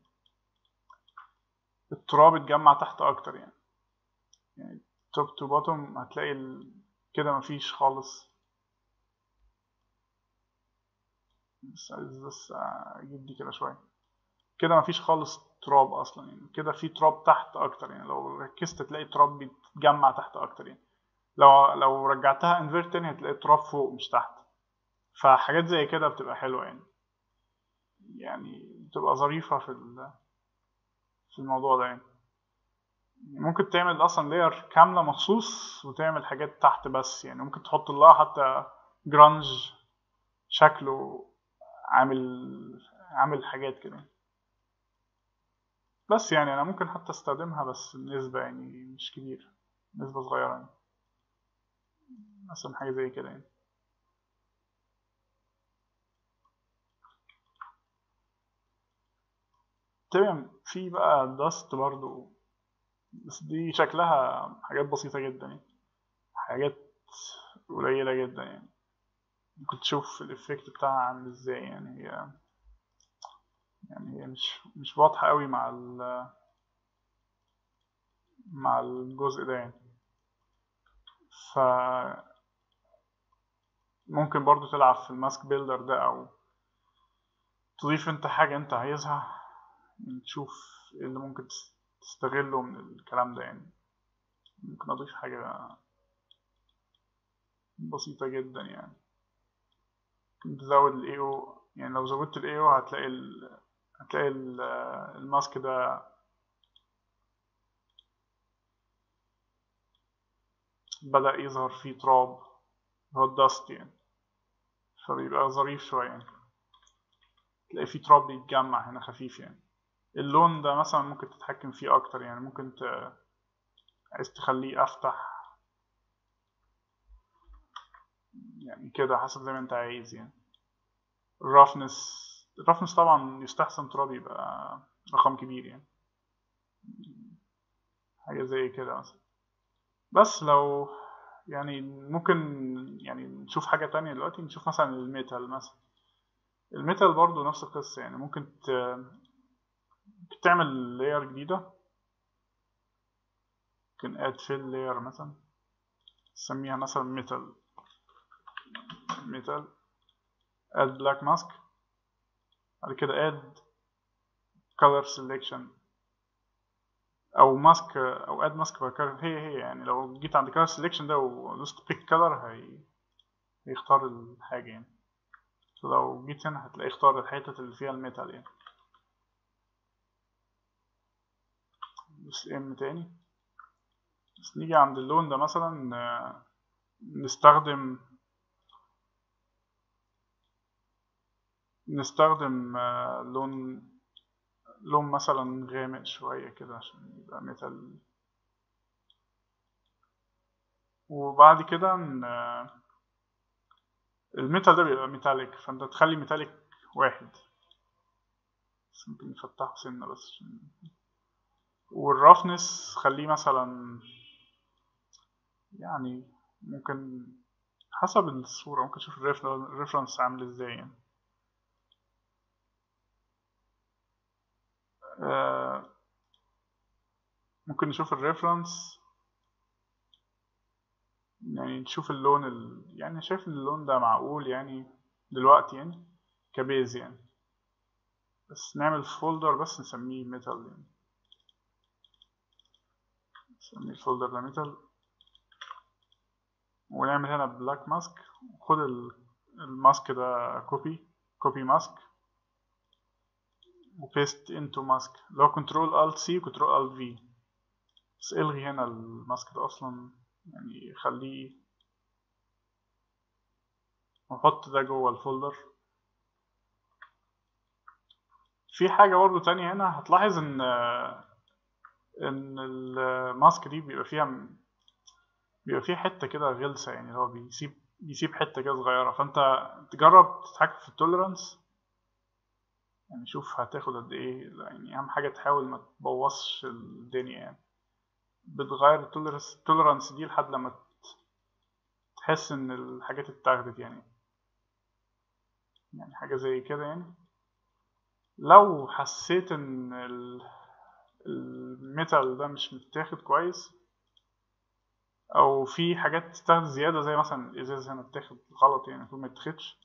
Speaker 1: التراب اتجمع تحت اكتر يعني يعني توب تو بوتوم هتلاقي ال... كده مفيش خالص بس عايز بس اجيب دي كده شويه كده مفيش خالص تراب اصلا يعني كده في تراب تحت اكتر يعني لو ركزت تلاقي التراب بيتجمع تحت اكتر يعني لو لو رجعتها انفيرت تاني هتلاقي التراب فوق مش تحت فحاجات زي كده بتبقى حلوه يعني يعني بتبقى ظريفه في ال... في الموضوع ده يعني ممكن تعمل اصلا لاير كامله مخصوص وتعمل حاجات تحت بس يعني ممكن تحط لها حتى جرانج شكله عامل عامل حاجات كده بس يعني انا ممكن حتى استخدمها بس النسبة يعني مش كبير نسبة صغيرة يعني مثلا حاجة زي كده يعني تمام في بقى داست برضو بس دي شكلها حاجات بسيطة جدا يعني حاجات قليلة جدا يعني ممكن تشوف الإفكت بتاعها عامل ازاي يعني هي يعني هي مش مش واضحة قوي مع ال مع الجزء ده يعني ف ممكن برضو تلعب في الماسك بيلدر ده او تضيف انت حاجة انت عايزها تشوف ايه اللي ممكن تستغله من الكلام ده يعني ممكن اضيف حاجة بسيطة جدا يعني ممكن تزود الاي او يعني لو زودت الاي او هتلاقي ال... هتلاقي ال... الماسك ده بدأ يظهر فيه تراب هو الدست يعني فبيبقى ظريف شوية يعني تلاقي فيه تراب بيتجمع هنا خفيف يعني اللون ده مثلا ممكن تتحكم فيه أكتر يعني ممكن ت... عايز تخليه أفتح يعني كده حسب زي ما انت عايز يعني الرفنس الرفنس طبعا يستحسن تراب يبقى رقم كبير يعني حاجة زي كده مثلا بس لو يعني ممكن يعني نشوف حاجة تانية دلوقتي نشوف مثلا الميتال مثلا الميتال برضو نفس القصة يعني ممكن ت... ممكن تعمل لاير جديدة ممكن اد فيل لاير مثلا نسميها مثلا ميتال ميتال اد بلاك ماسك بعد كده اد color selection او ماسك او اد ماسك هي هي يعني لو جيت عند color selection ده ودوست pick color هي هيختار الحاجة يعني لو جيت هنا هتلاقي اختار الحتة اللي فيها الميتال يعني بس ام تاني بس نيجي عند اللون ده مثلا نستخدم نستخدم لون لون مثلا غامق شوية كده عشان يبقى ميتال وبعد كده الميتال ده بيبقى ميتاليك فانت تخلي ميتاليك واحد بس ممكن نفتحه سنة بس عشان والرفنس خليه مثلا يعني ممكن حسب الصورة ممكن تشوف الريفرنس عامل ازاي يعني ممكن نشوف الريفرنس يعني نشوف اللون ال... يعني شايف اللون ده معقول يعني دلوقتي يعني كبيز يعني بس نعمل فولدر بس نسميه ميتال يعني نسميه الفولدر ده ميتال ونعمل هنا بلاك ماسك وخد الماسك ده كوبي كوبي ماسك وبيست انتو ماسك لو كنترول الت سي وكنترول الت في بس الغي هنا الماسك ده اصلا يعني خليه وحط ده جوه الفولدر في حاجة برضه تانية هنا هتلاحظ ان ان الماسك دي بيبقى فيها بيبقى فيها حتة كده غلسة يعني هو بيسيب بيسيب حتة كده صغيرة فانت تجرب تتحكم في التوليرانس يعني شوف هتاخد قد ايه يعني اهم حاجة تحاول ما تبوظش الدنيا يعني بتغير التوليرانس دي لحد لما تحس ان الحاجات اتاخدت يعني يعني حاجة زي كده يعني لو حسيت ان الميتال ده مش متاخد كويس او في حاجات تتاخد زيادة زي مثلا الازاز هنا اتاخد غلط يعني المفروض ما يتاخدش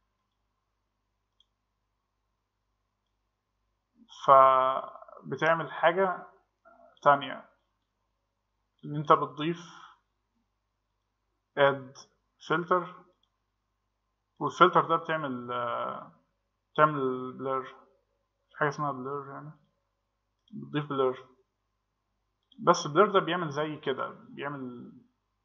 Speaker 1: فبتعمل حاجة تانية ان انت بتضيف add filter والفلتر ده بتعمل بتعمل blur في حاجة اسمها blur يعني بتضيف blur بس blur ده بيعمل زي كده بيعمل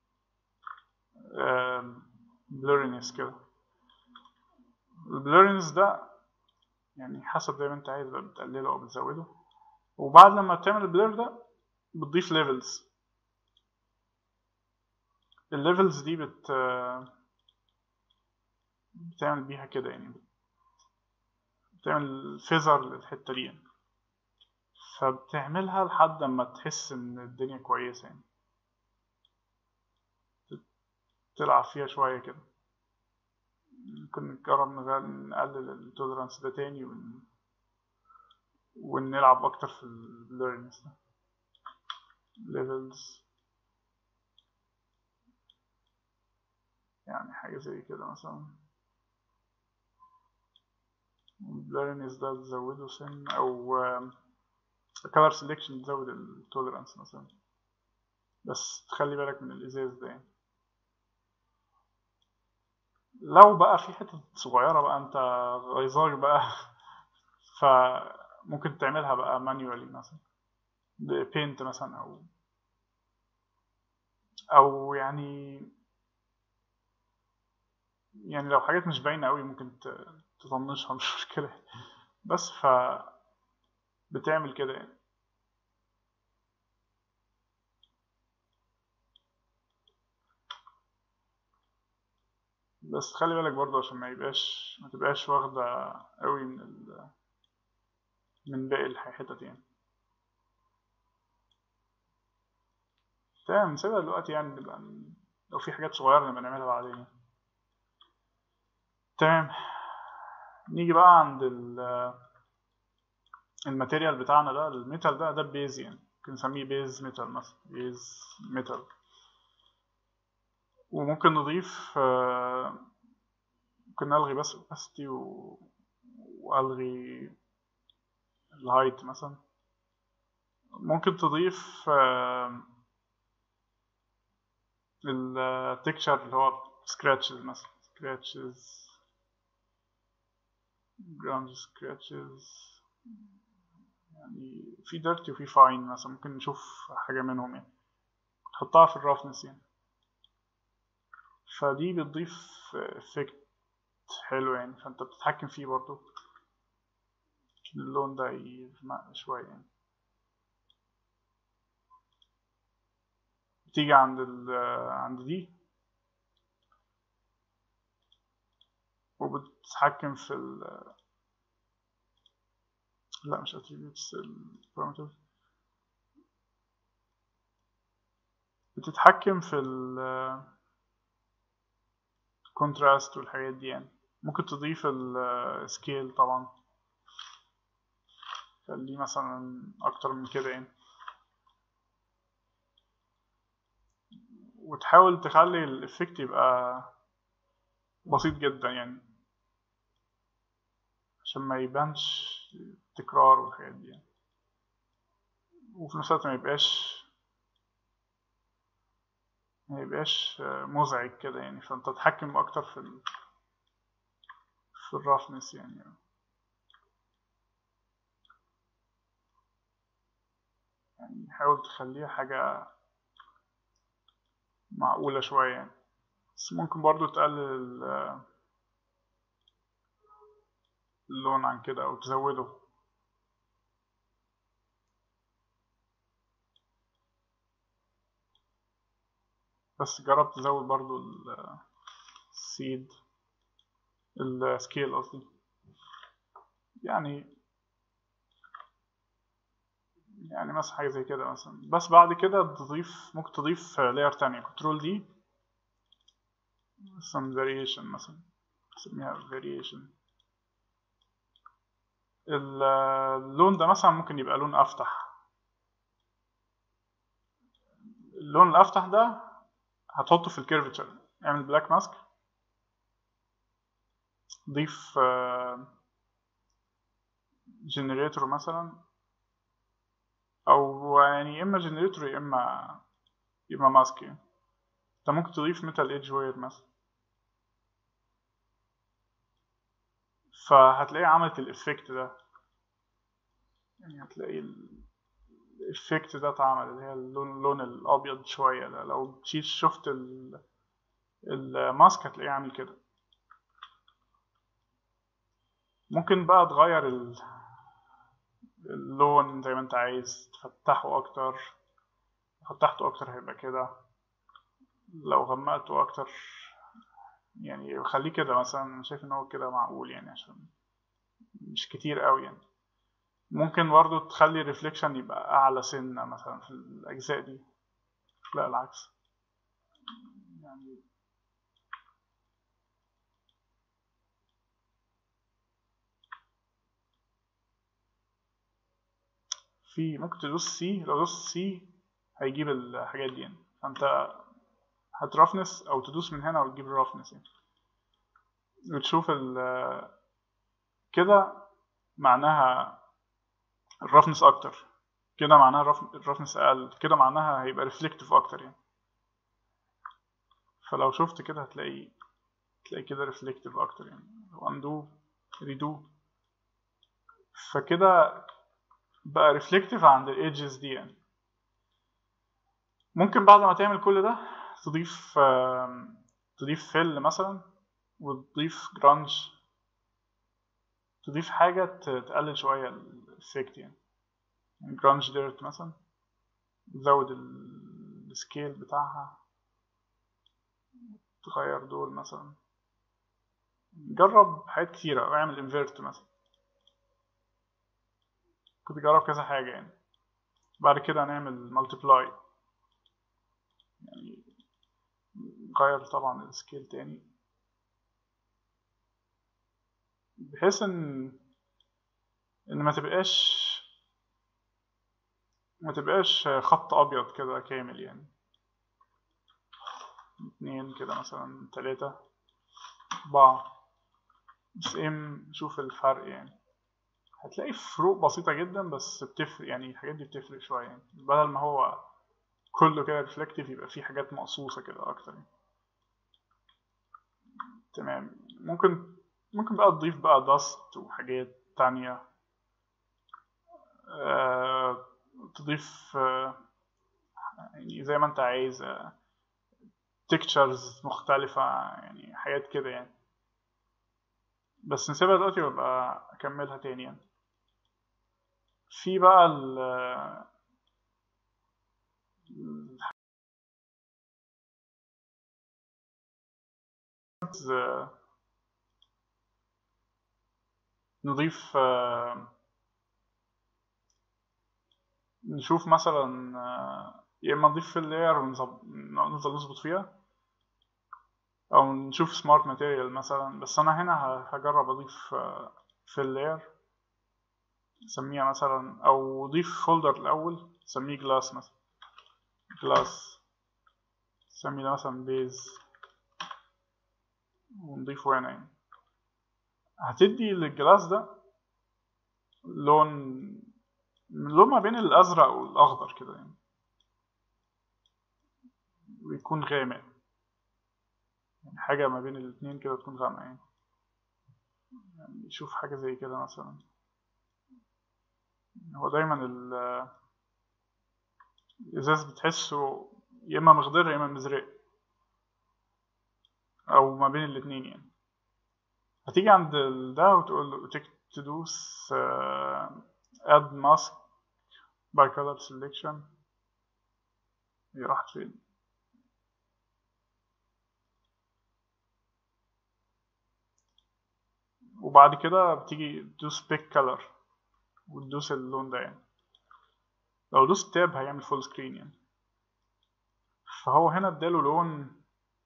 Speaker 1: blurriness كده البلورينس ده يعني حسب زي ما انت عايز بتقلله او بتزوده وبعد لما تعمل البلور ده بتضيف ليفلز الليفلز دي بت بتعمل بيها كده يعني بتعمل فيزر للحتة دي يعني. فبتعملها لحد ما تحس ان الدنيا كويسة يعني تلعب فيها شوية كده ممكن نجرب نقلل التولرانس ده تاني ون... ونلعب أكتر في الليرنز ده levels يعني حاجة زي كده مثلا blurriness ده تزوده سن أو color selection تزود التولرانس مثلا بس تخلي بالك من الإزاز ده يعني لو بقى في حتة صغيرة بقى انت غيظاك بقى فممكن تعملها بقى مانيوالي مثلا ببينت مثلا او او يعني يعني لو حاجات مش باينة قوي ممكن تطنشها مش مشكلة بس ف بتعمل كده يعني بس خلي بالك برضه عشان ما يبقاش ما تبقاش واخدة قوي من ال من باقي الحتت يعني تمام نسيبها دلوقتي يعني نبقى لو في حاجات صغيرة نبقى نعملها بعدين تمام نيجي بقى عند ال الماتيريال بتاعنا ده الميتال ده ده بيز يعني ممكن نسميه بيز ميتال مثلا بيز ميتال وممكن نضيف ممكن نلغي بس opacity و... والغي الهايت مثلا ممكن تضيف التكشر اللي هو سكراتشز مثلا سكراتشز جراوند سكراتشز يعني في ديرتي وفي فاين مثلا ممكن نشوف حاجة منهم يعني تحطها في الرفنس يعني فدي بتضيف افكت حلو يعني فانت بتتحكم فيه برضو اللون ده يغمق شوية يعني بتيجي عند ال عند دي وبتتحكم في ال لا مش attributes parameters بتتحكم في ال contrast والحاجات دي يعني ممكن تضيف السكيل طبعا خليه مثلا اكتر من كده يعني وتحاول تخلي الافكت يبقى بسيط جدا يعني عشان ما يبانش تكرار والحاجات دي يعني. وفي نفس الوقت ما يبقاش ما يبقاش مزعج كده يعني فانت تتحكم اكتر في ال... في الرفنس يعني يعني حاول تخليها حاجة معقولة شوية يعني بس ممكن برضو تقلل اللون عن كده أو تزوده بس جرب تزود برضو السيد السكيل قصدي يعني يعني مثلا حاجة زي كده مثلا بس بعد كده تضيف ممكن تضيف لاير تانية كنترول دي some variation مثلا نسميها variation اللون ده مثلا ممكن يبقى لون أفتح اللون الأفتح ده هتحطه في الكيرفتشر اعمل بلاك ماسك ضيف جنريتور مثلا او يعني يا اما جنريتور يا اما يا اما ماسك يعني انت ممكن تضيف ميتال ايدج وير مثلا فهتلاقيه عملت الافكت ده يعني هتلاقي الافكت ده اتعمل اللي هي اللون, اللون الابيض شويه ده لو جيت شفت الماسك هتلاقيه عامل كده ممكن بقى تغير اللون زي ما انت عايز تفتحه اكتر فتحته اكتر هيبقى كده لو غمقته اكتر يعني خليه كده مثلا انا شايف ان هو كده معقول يعني عشان مش كتير قوي يعني ممكن برضو تخلي الريفليكشن يبقى اعلى سنة مثلا في الاجزاء دي لا العكس يعني في ممكن تدوس سي لو دوست سي هيجيب الحاجات دي يعني فانت هترفنس او تدوس من هنا وتجيب الرفنس يعني وتشوف ال كده معناها الرفنس اكتر كده معناها الرفنس اقل كده معناها هيبقى ريفلكتيف اكتر يعني فلو شفت كده هتلاقي تلاقي كده ريفلكتيف اكتر يعني اندو ريدو فكده بقى ريفلكتيف عند الايدجز دي يعني ممكن بعد ما تعمل كل ده تضيف تضيف فيل مثلا وتضيف جرانج تضيف حاجة تقلل شوية الافكت يعني جرانج ديرت مثلا تزود السكيل بتاعها تغير دول مثلا جرب حاجات كتيرة واعمل انفيرت مثلا كنت جرب كذا حاجة يعني بعد كده هنعمل ملتبلاي يعني غير طبعا السكيل تاني بحيث ان ان ما تبقاش ما تبقاش خط ابيض كده كامل يعني اتنين كده مثلا تلاتة اربعة بس ام نشوف الفرق يعني هتلاقي فروق بسيطة جدا بس بتفرق يعني الحاجات دي بتفرق شوية يعني بدل ما هو كله كده ريفلكتيف يبقى فيه حاجات مقصوصة كده أكتر يعني. تمام ممكن ممكن بقى تضيف بقى داست وحاجات تانية آه تضيف آه يعني زي ما انت عايز آه تكتشرز مختلفة يعني حاجات كده يعني بس نسيبها دلوقتي وابقى اكملها تاني يعني في بقى ال نضيف نشوف مثلا يا اما نضيف في اللاير ونفضل نظبط فيها او نشوف سمارت ماتيريال مثلا بس انا هنا هجرب اضيف في اللاير سميها مثلا او ضيف فولدر الاول سميه جلاس مثلا جلاس سمي ده مثلا بيز ونضيفه هنا يعني هتدي للجلاس ده لون لون ما بين الازرق والاخضر كده يعني ويكون غامق يعني حاجة ما بين الاتنين كده تكون غامقة يعني يعني شوف حاجة زي كده مثلا هو دايما الإزاز بتحسه يا إما مخضر يا إما مزرق أو ما بين الاتنين يعني هتيجي عند ده وتقول له تدوس add mask by color selection هي راحت فين وبعد كده بتيجي تدوس pick color وتدوس اللون ده يعني لو دوست تاب هيعمل فول سكرين يعني فهو هنا اداله لون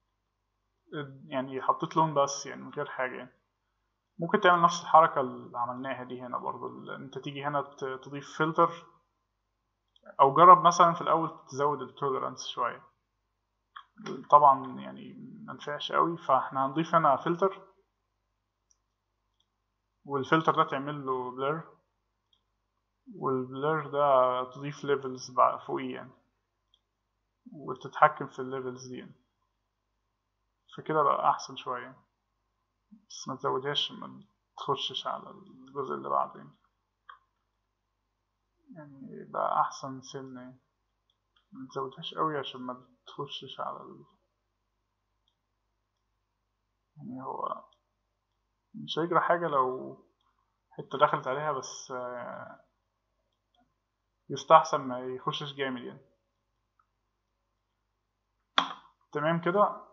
Speaker 1: يعني حطيت لون بس يعني من غير حاجة يعني ممكن تعمل نفس الحركة اللي عملناها دي هنا برضو انت تيجي هنا تضيف فلتر او جرب مثلا في الاول تزود التوليرانس شوية طبعا يعني منفعش قوي فاحنا هنضيف هنا فلتر والفلتر ده تعمل له بلر والبلر ده تضيف ليفلز فوقيه يعني وتتحكم في الليفلز دي يعني. فكده بقى احسن شويه بس ما تزودهاش ما تخشش على الجزء اللي بعده يعني يعني بقى احسن سنة يعني ما تزودهاش قوي عشان ما تخشش على ال... يعني هو مش هيجرى حاجة لو حتة دخلت عليها بس يستحسن ما يخشش جامد يعني تمام كده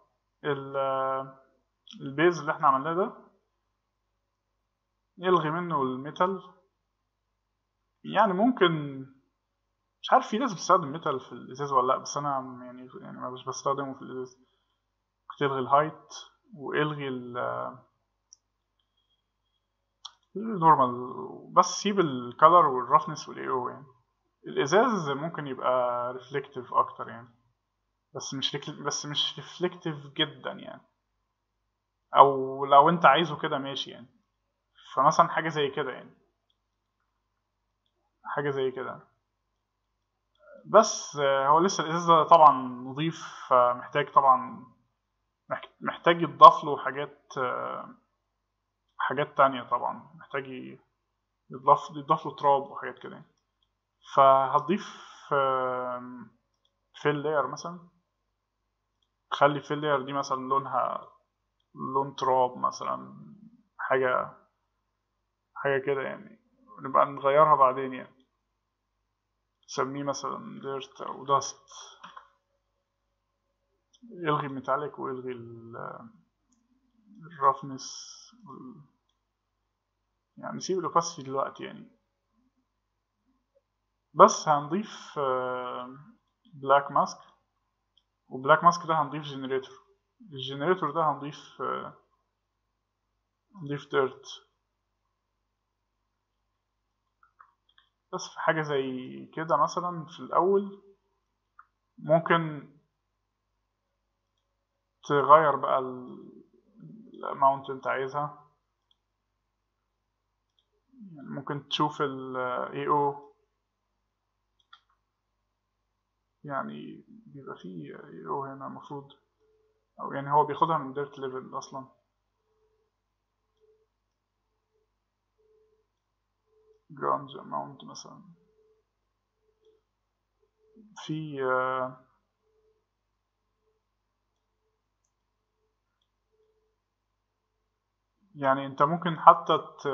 Speaker 1: البيز اللي احنا عملناه ده يلغي منه الميتال يعني ممكن مش عارف في ناس بتستخدم ميتال في الازاز ولا لا بس انا يعني يعني ما مش بستخدمه في الازاز كنت الغي الهايت والغي ال نورمال بس سيب الكالر والرفنس والاي او يعني الازاز ممكن يبقى ريفلكتيف اكتر يعني بس مش ريكل... بس مش ريفلكتيف جدا يعني او لو انت عايزه كده ماشي يعني فمثلا حاجه زي كده يعني حاجه زي كده بس هو لسه الازاز ده طبعا نظيف محتاج طبعا محتاج يتضاف له حاجات حاجات تانية طبعا محتاج يضاف يضاف له تراب وحاجات كده فهتضيف فيل لاير مثلا خلي فيل لاير دي مثلا لونها لون تراب مثلا حاجة حاجة كده يعني نبقى نغيرها بعدين يعني نسميه مثلا ديرت أو داست يلغي الميتاليك ويلغي الرفنس يعني نسيب الاوباسيتي دلوقتي يعني بس هنضيف بلاك ماسك وبلاك ماسك ده هنضيف جنريتور الجنريتور ده هنضيف هنضيف ديرت بس في حاجة زي كده مثلا في الأول ممكن تغير بقى الاماونت انت عايزها يعني ممكن تشوف ال AO يعني بيبقى فيه AO هنا المفروض أو يعني هو بياخدها من ديرت ليفل أصلا جرانج اماونت مثلا في يعني انت ممكن حتى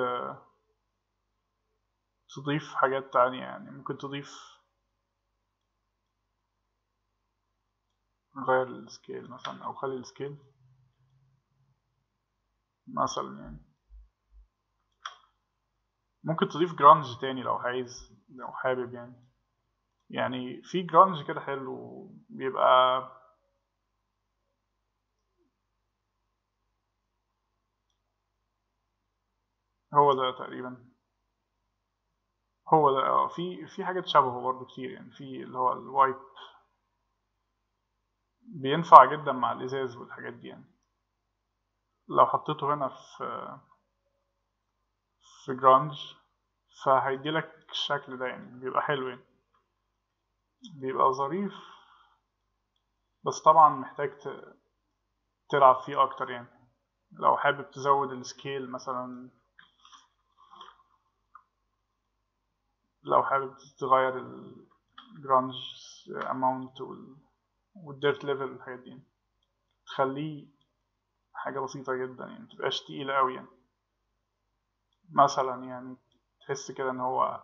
Speaker 1: تضيف حاجات تانية يعني ممكن تضيف نغير السكيل مثلا او خلي السكيل مثلا يعني ممكن تضيف جرانج تاني لو عايز لو حابب يعني يعني في جرانج كده حلو بيبقى هو ده تقريبا هو ده اه في في حاجات شبهه برضه كتير يعني في اللي هو الوايت بينفع جدا مع الازاز والحاجات دي يعني لو حطيته هنا في في جرانج فهيديلك الشكل ده يعني بيبقى حلو يعني بيبقى ظريف بس طبعا محتاج تلعب فيه اكتر يعني لو حابب تزود السكيل مثلا لو حابب تغير الجرانج اماونت والديرت ليفل الحاجات دي تخليه حاجة بسيطة جدا يعني متبقاش تقيلة أوي يعني مثلا يعني تحس كده ان هو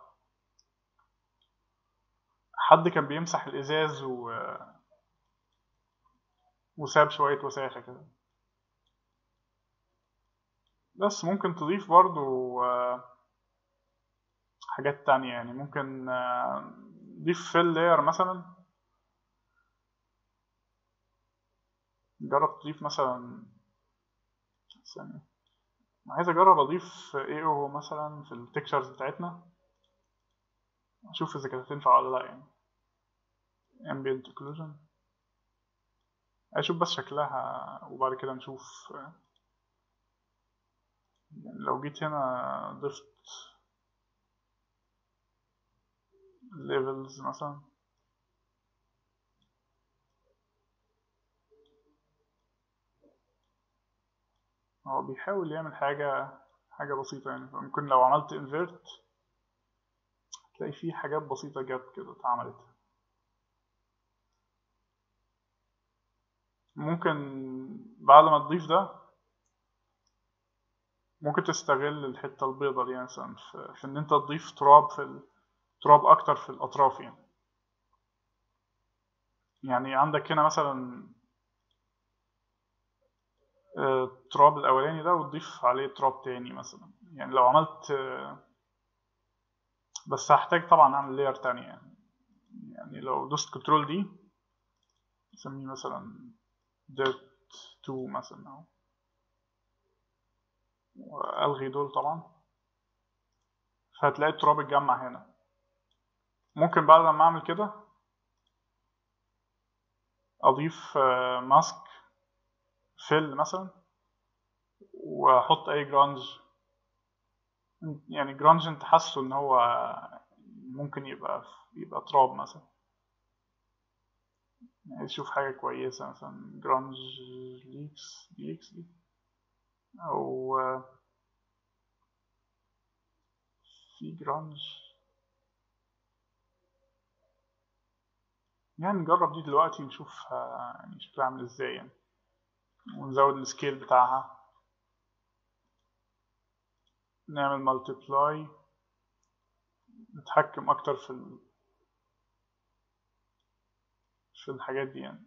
Speaker 1: حد كان بيمسح الازاز و وساب شوية وساخة كده بس ممكن تضيف برضو حاجات تانية يعني ممكن تضيف فيل لاير مثلا جرب تضيف مثلا ثانية عايز اجرب اضيف اي او مثلا في التكشرز بتاعتنا اشوف اذا كانت هتنفع ولا لا يعني ambient occlusion اشوف بس شكلها وبعد كده نشوف يعني لو جيت هنا ضفت levels مثلا هو بيحاول يعمل حاجة حاجة بسيطة يعني ممكن لو عملت invert تلاقي فيه حاجات بسيطة جت كده اتعملت ممكن بعد ما تضيف ده ممكن تستغل الحتة البيضة دي مثلا في, في ان انت تضيف تراب في ال... تراب اكتر في الاطراف يعني يعني عندك هنا مثلا التراب الاولاني ده وتضيف عليه تراب تاني مثلا يعني لو عملت بس هحتاج طبعا اعمل لاير تانية يعني يعني لو دوست كنترول دي نسميه مثلا dirt 2 مثلا اهو والغي دول طبعا فهتلاقي التراب اتجمع هنا ممكن بعد ما اعمل كده اضيف ماسك فيل مثلا واحط اي جرانج يعني جرانج انت حاسه ان هو ممكن يبقى يبقى تراب مثلا يعني تشوف حاجة كويسة مثلا جرانج ليكس ليكس دي او في جرانج يعني نجرب دي دلوقتي نشوف يعني شكلها عامل ازاي يعني ونزود السكيل بتاعها نعمل مالتيبلاي نتحكم اكتر في ال... في الحاجات دي يعني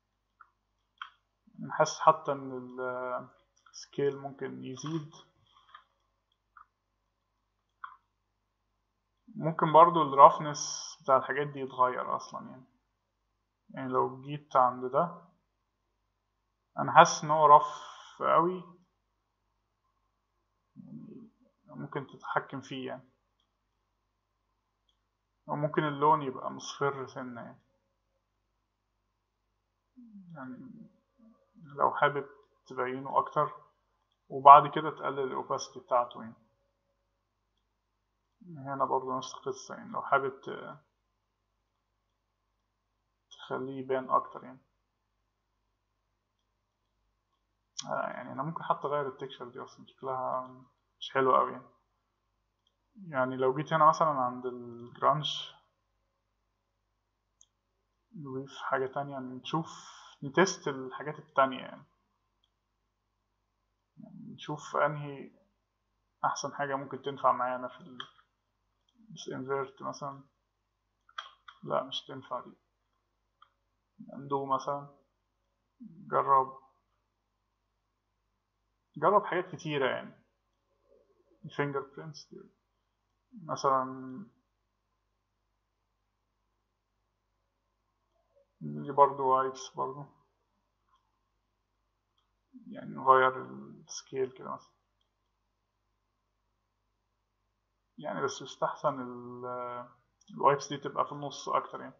Speaker 1: نحس حتى ان السكيل ممكن يزيد ممكن برضو الرفنس بتاع الحاجات دي يتغير اصلا يعني يعني لو جيت عند ده انا حاسس ان هو رف قوي يعني ممكن تتحكم فيه يعني او ممكن اللون يبقى مصفر سنة يعني يعني لو حابب تبينه اكتر وبعد كده تقلل الاوباسيتي بتاعته يعني هنا برضو نفس القصة يعني لو حابب تخليه يبان اكتر يعني آه يعني انا ممكن حتى اغير التكشر دي اصلا شكلها مش حلو قوي يعني. يعني لو جيت هنا مثلا عند الجرانش نضيف حاجة تانية نشوف نتست الحاجات التانية يعني. يعني نشوف انهي احسن حاجة ممكن تنفع معانا في ال بس انفيرت مثلا لا مش تنفع دي اندو مثلا جرب جرب حاجات كتيرة يعني الفينجر برينتس دي مثلا دي برضو وايبس برضو يعني نغير السكيل كده مثلا يعني بس يستحسن الوايبس دي تبقى في النص اكتر يعني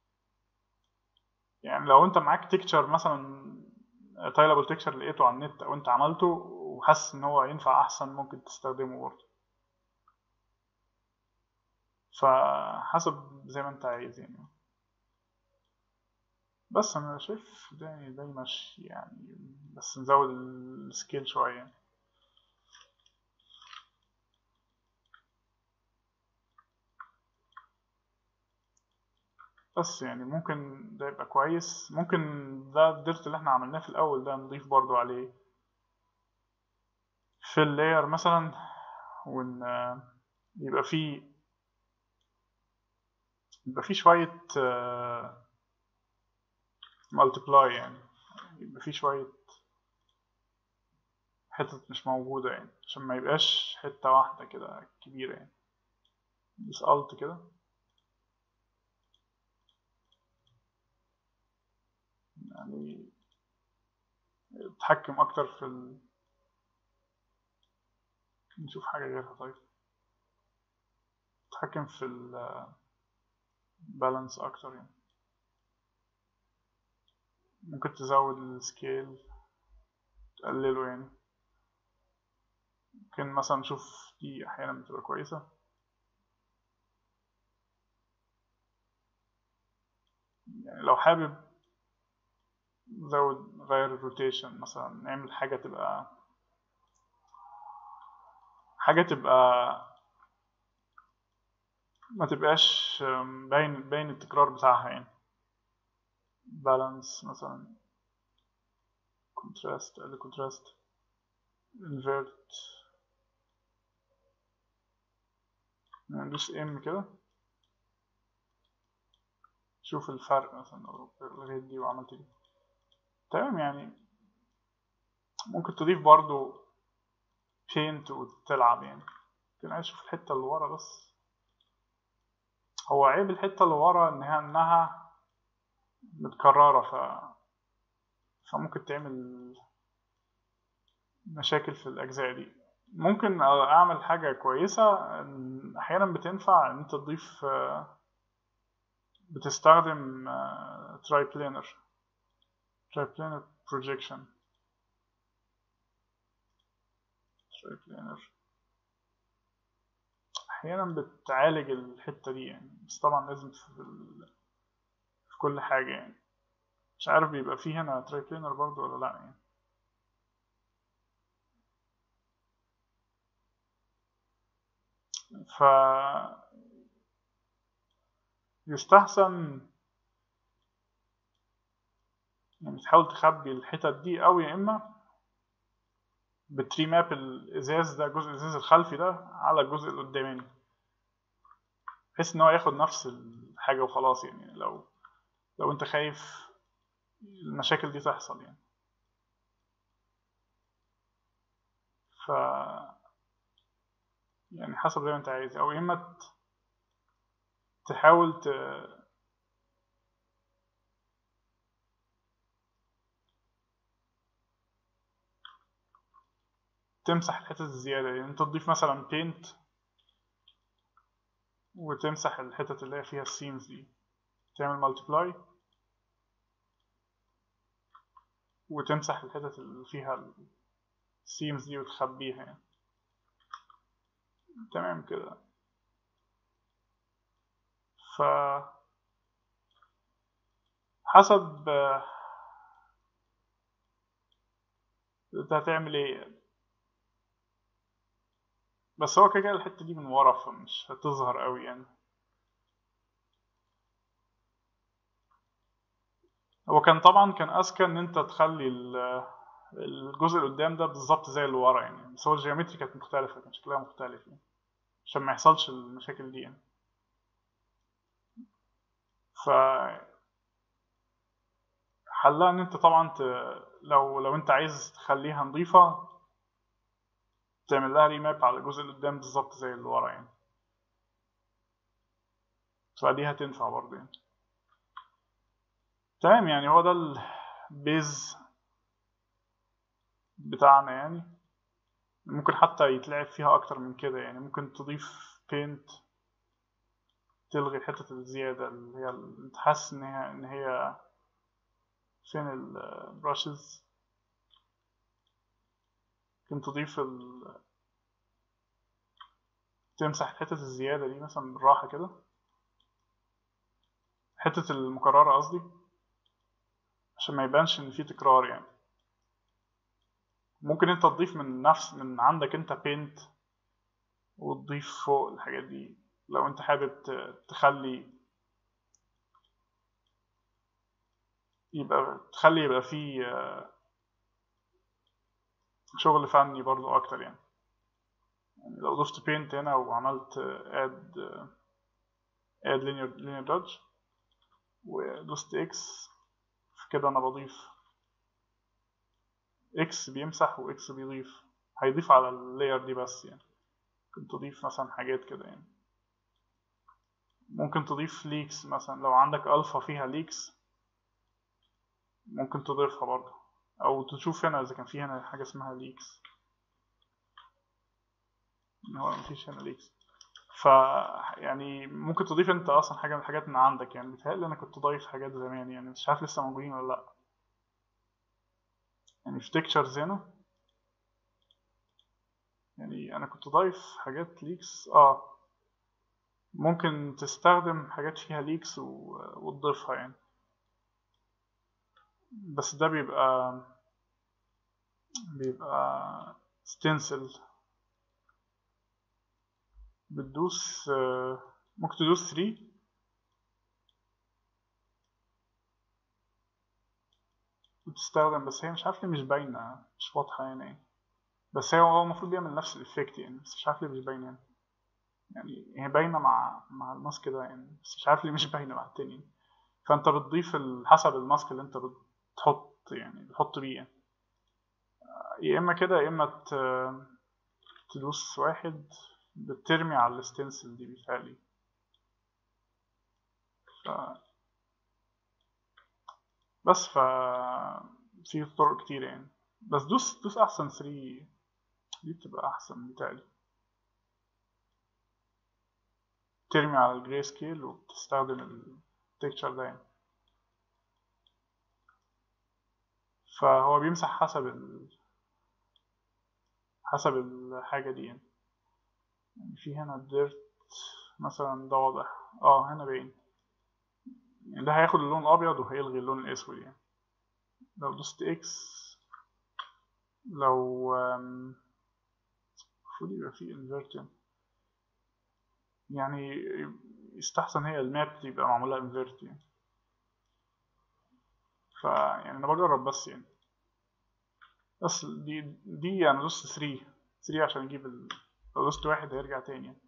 Speaker 1: يعني لو انت معاك تكتشر مثلا تايلابل تكتشر لقيته على النت او انت عملته وحاسس ان هو ينفع احسن ممكن تستخدمه برضه فحسب زي ما انت عايز يعني بس انا شايف ده ده ماشي يعني بس نزود السكيل شويه يعني. بس يعني ممكن ده يبقى كويس ممكن ده الديرت اللي احنا عملناه في الاول ده نضيف برضو عليه في اللاير مثلا ون يبقى فيه يبقى فيه شوية مالتيبلاي يعني يبقى فيه شوية حتت مش موجودة يعني عشان ما يبقاش حتة واحدة كده كبيرة يعني بس الت كده يعني اتحكم اكتر في ال... نشوف حاجة غيرها طيب اتحكم في البالانس اكتر يعني ممكن تزود السكيل تقلله يعني ممكن مثلا نشوف دي احيانا بتبقى كويسة يعني لو حابب زود غير الروتيشن مثلا نعمل حاجة تبقى حاجة تبقى ما تبقاش باين باين التكرار بتاعها يعني بالانس مثلا كونتراست قل كونتراست انفيرت ندوس ام كده شوف الفرق مثلا لو لغيت دي وعملت دي تمام يعني ممكن تضيف برضو بينت وتلعب يعني ممكن عايز اشوف الحتة اللي ورا بس هو عيب الحتة اللي ورا انها انها متكررة ف فممكن تعمل مشاكل في الأجزاء دي ممكن أعمل حاجة كويسة إن أحيانا بتنفع إن أنت تضيف بتستخدم تراي بلانر تراي بلانر بروجيكشن تراي بلانر أحيانا بتعالج الحتة دي يعني بس طبعا لازم في, ال... في كل حاجة يعني مش عارف بيبقى فيه هنا تراي بلانر برضو ولا لأ يعني ف يستحسن يعني تحاول تخبي الحتت دي أوي يا إما بتري ماب الإزاز ده جزء الإزاز الخلفي ده على الجزء القداماني بحيث إن هو ياخد نفس الحاجة وخلاص يعني لو لو أنت خايف المشاكل دي تحصل يعني ف يعني حسب زي ما انت عايز او اما تحاول ت... تمسح الحتت الزيادة يعني انت تضيف مثلا بينت وتمسح الحتت اللي هي فيها السيمز دي تعمل مالتيبلاي وتمسح الحتت اللي فيها السيمز دي وتخبيها يعني تمام كده ف حسب انت هتعمل ايه بس هو كده كده الحتة دي من ورا فمش هتظهر قوي يعني هو كان طبعا كان اذكى ان انت تخلي الجزء اللي قدام ده بالظبط زي اللي ورا يعني بس هو الجيومتري كانت مختلفة كان شكلها مختلف يعني عشان ما يحصلش المشاكل دي يعني ف حلها ان انت طبعا ت... لو لو انت عايز تخليها نظيفة تعمل لها ريماب على الجزء اللي قدام بالظبط زي اللي ورا يعني فدي هتنفع برضه يعني تمام يعني هو ده البيز بتاعنا يعني ممكن حتى يتلعب فيها اكتر من كده يعني ممكن تضيف بينت تلغي الحتة الزيادة اللي هي انت حاسس ان هي ان هي فين البراشز ممكن تضيف ال تمسح الحتة الزيادة دي مثلا بالراحة كده حتة المكررة قصدي عشان ما يبانش ان في تكرار يعني ممكن انت تضيف من نفس من عندك انت بينت وتضيف فوق الحاجات دي لو انت حابب تخلي يبقى تخلي يبقى فيه شغل فني برضو اكتر يعني يعني لو ضفت بينت هنا وعملت اد اد linear linear dodge ودوست اكس كده انا بضيف اكس بيمسح واكس بيضيف هيضيف على اللاير دي بس يعني ممكن تضيف مثلا حاجات كده يعني ممكن تضيف ليكس مثلا لو عندك الفا فيها ليكس ممكن تضيفها برضه او تشوف هنا اذا كان في هنا حاجه اسمها ليكس هو مفيش هنا ليكس ف يعني ممكن تضيف انت اصلا حاجه من الحاجات من عندك يعني بيتهيألي انا كنت ضايف حاجات زمان يعني مش عارف لسه موجودين ولا لا يعني في تكتشرز هنا يعني انا كنت ضايف حاجات ليكس اه ممكن تستخدم حاجات فيها ليكس و... وتضيفها يعني بس ده بيبقى بيبقى ستنسل بتدوس ممكن تدوس 3 وتستخدم بس هي مش عارف ليه مش باينة مش واضحة يعني بس هي هو المفروض يعمل نفس الإفكت يعني بس مش عارف ليه مش باينة يعني يعني هي باينة مع مع الماسك ده يعني بس مش عارف ليه مش باينة مع التاني فأنت بتضيف حسب الماسك اللي أنت بتحط يعني بتحط بيه يعني يا إما كده يا إما تدوس واحد بترمي على الستنسل دي بيتهيألي ف... بس ف في طرق كتير يعني بس دوس دوس احسن 3 دي بتبقى احسن بتاعي ترمي على الجري سكيل وبتستخدم التكتشر ده يعني فهو بيمسح حسب ال... حسب الحاجة دي يعني, يعني في هنا الديرت مثلا ده واضح اه هنا باين يعني ده هياخد اللون الأبيض وهيلغي اللون الأسود يعني لو دوست إكس لو المفروض يبقى فيه انفيرت يعني يستحسن هي الماب تبقى معمولة انفيرت يعني فا يعني انا بجرب بس يعني بس دي دي انا دوست 3 3 عشان اجيب ال... لو دوست واحد هيرجع تاني يعني.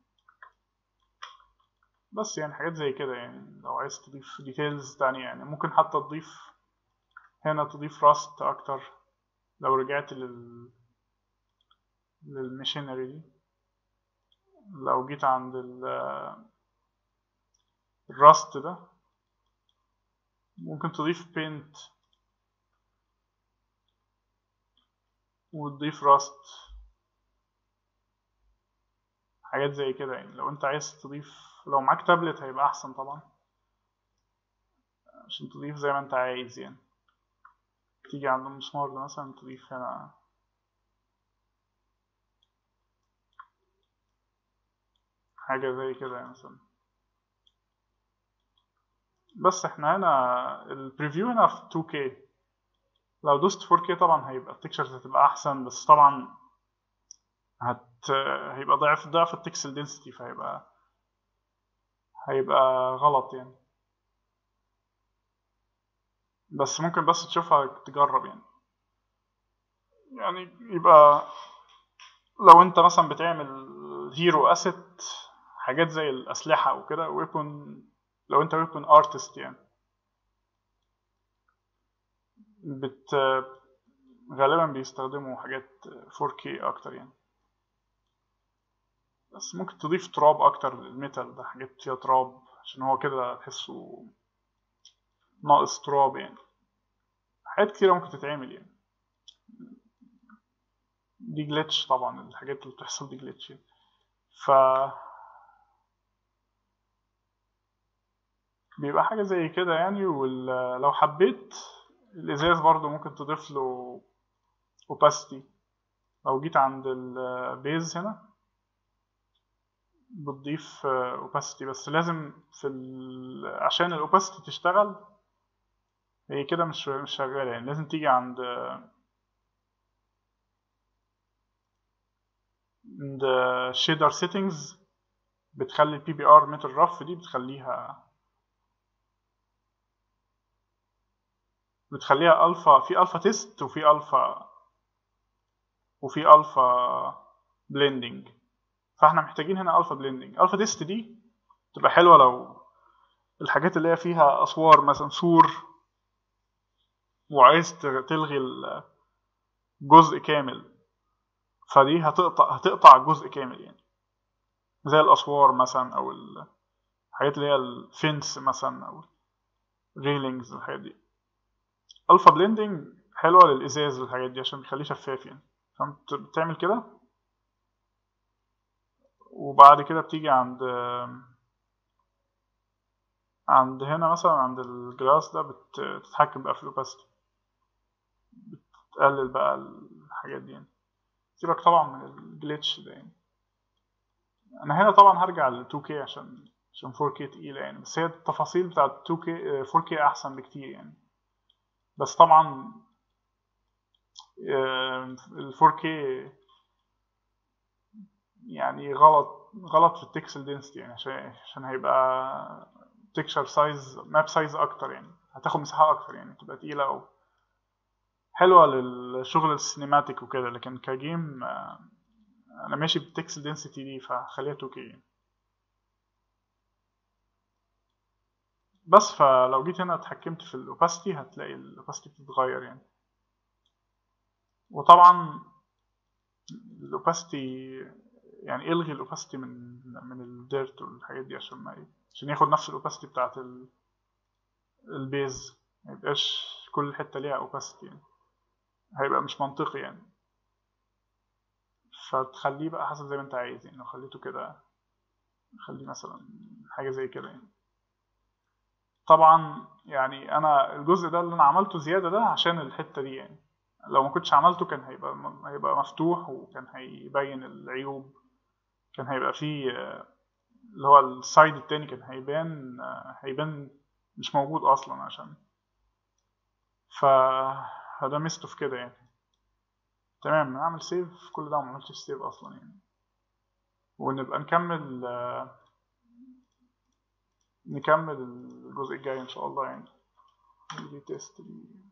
Speaker 1: بس يعني حاجات زي كده يعني لو عايز تضيف ديتيلز تانية يعني ممكن حتى تضيف هنا تضيف راست اكتر لو رجعت لل للماشينري دي لو جيت عند ال الراست ده ممكن تضيف بينت وتضيف راست حاجات زي كده يعني لو انت عايز تضيف لو معاك تابلت هيبقى احسن طبعا عشان تضيف زي ما انت عايز يعني تيجي عند المسمار ده مثلا تضيف هنا حاجة زي كده يعني مثلا بس احنا هنا البريفيو هنا في 2K لو دوست 4K طبعا هيبقى التكشرز هتبقى احسن بس طبعا هت هيبقى ضعف ضعف التكسل دنسيتي فهيبقى هيبقى غلط يعني بس ممكن بس تشوفها تجرب يعني يعني يبقى لو انت مثلا بتعمل هيرو اسيت حاجات زي الاسلحه وكده ويبون لو انت ويبون ارتست يعني بت غالبا بيستخدموا حاجات 4K اكتر يعني بس ممكن تضيف تراب اكتر للميتال ده حاجات فيها تراب عشان هو كده تحسه ناقص تراب يعني حاجات كتيرة ممكن تتعمل يعني دي جلitch طبعا الحاجات اللي بتحصل دي جلitch يعني. ف بيبقى حاجة زي كده يعني ولو حبيت الإزاز برضو ممكن تضيف له opacity لو جيت عند البيز هنا بتضيف opacity بس لازم في ال... عشان الاوباسيتي تشتغل هي كده مش مش شغالة يعني لازم تيجي عند عند shader settings بتخلي البي بي ار متر رف دي بتخليها بتخليها الفا في الفا تيست وفي الفا وفي الفا بلندنج فاحنا محتاجين هنا الفا بلندنج الفا تيست دي تبقى حلوه لو الحاجات اللي هي فيها اسوار مثلا سور وعايز تلغي جزء كامل فدي هتقطع هتقطع جزء كامل يعني زي الاسوار مثلا او الحاجات اللي هي الفنس مثلا او الريلينجز والحاجات دي الفا بلندنج حلوه للازاز والحاجات دي عشان بيخليه شفاف يعني فانت بتعمل كده وبعد كده بتيجي عند عند هنا مثلا عند الجلاس ده بتتحكم بقى في الاوباسيتي بتقلل بقى الحاجات دي يعني سيبك طبعا من الجليتش ده يعني انا هنا طبعا هرجع ل 2K عشان عشان 4K تقيلة يعني بس هي التفاصيل بتاعت 2K 4K احسن بكتير يعني بس طبعا ال 4K يعني غلط غلط في التكسل دنسيتي يعني عشان عشان هيبقى تكشر سايز ماب سايز اكتر يعني هتاخد مساحه اكتر يعني تبقى تقيله او حلوه للشغل السينماتيك وكده لكن كجيم انا ماشي بالتكسل دنسيتي دي فخليها 2K يعني. بس فلو جيت هنا اتحكمت في الاوباسيتي هتلاقي الاوباسيتي بتتغير يعني وطبعا الاوباسيتي يعني الغي الاوباسيتي من من الديرت والحاجات دي عشان ما عشان ياخد نفس الاوباسيتي بتاعت البيز ما يبقاش كل حتة ليها اوباسيتي يعني هيبقى مش منطقي يعني فتخليه بقى حسب زي ما انت عايز يعني لو خليته كده خليه مثلا حاجة زي كده يعني طبعا يعني انا الجزء ده اللي انا عملته زيادة ده عشان الحتة دي يعني لو ما كنتش عملته كان هيبقى هيبقى مفتوح وكان هيبين العيوب كان هيبقى فيه اللي هو السايد التاني كان هيبان هيبان مش موجود اصلا عشان فده ميزته في كده يعني تمام نعمل سيف كل ده ما عملتش سيف اصلا يعني ونبقى نكمل نكمل الجزء الجاي ان شاء الله يعني دي تيست دي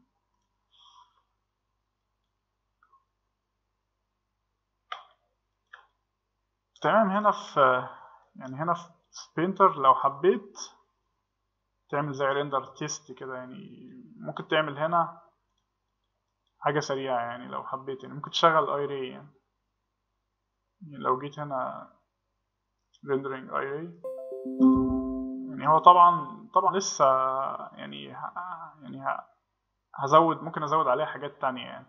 Speaker 1: تمام هنا في يعني هنا في بينتر لو حبيت تعمل زي ريندر تيست كده يعني ممكن تعمل هنا حاجة سريعة يعني لو حبيت يعني ممكن تشغل ايري يعني. يعني لو جيت هنا rendering array يعني هو طبعا طبعا لسه يعني يعني هزود ممكن ازود عليها حاجات تانية يعني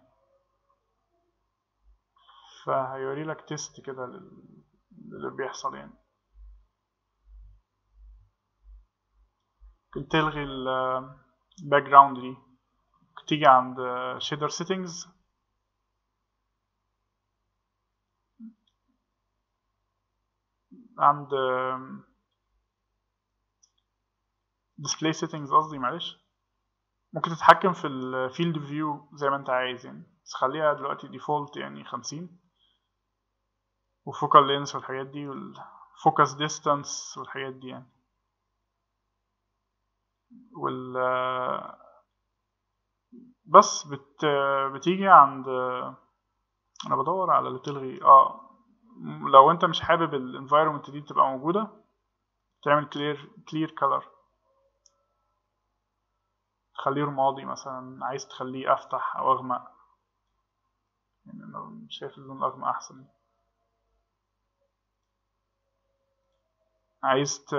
Speaker 1: فهيوري لك تيست كده اللي بيحصل يعني ممكن تلغي الباك جراوند دي تيجي عند shader settings عند display settings قصدي معلش ممكن تتحكم في الفيلد فيو زي ما انت عايز يعني بس خليها دلوقتي ديفولت يعني خمسين وفوكال لينس والحاجات دي والفوكس ديستانس والحاجات دي يعني وال بس بت بتيجي عند انا بدور على اللي تلغي اه لو انت مش حابب الانفايرمنت دي تبقى موجوده تعمل كلير كلير كلر تخليه رمادي مثلا عايز تخليه افتح او اغمق يعني انا شايف اللون الاغمق احسن عايز ت...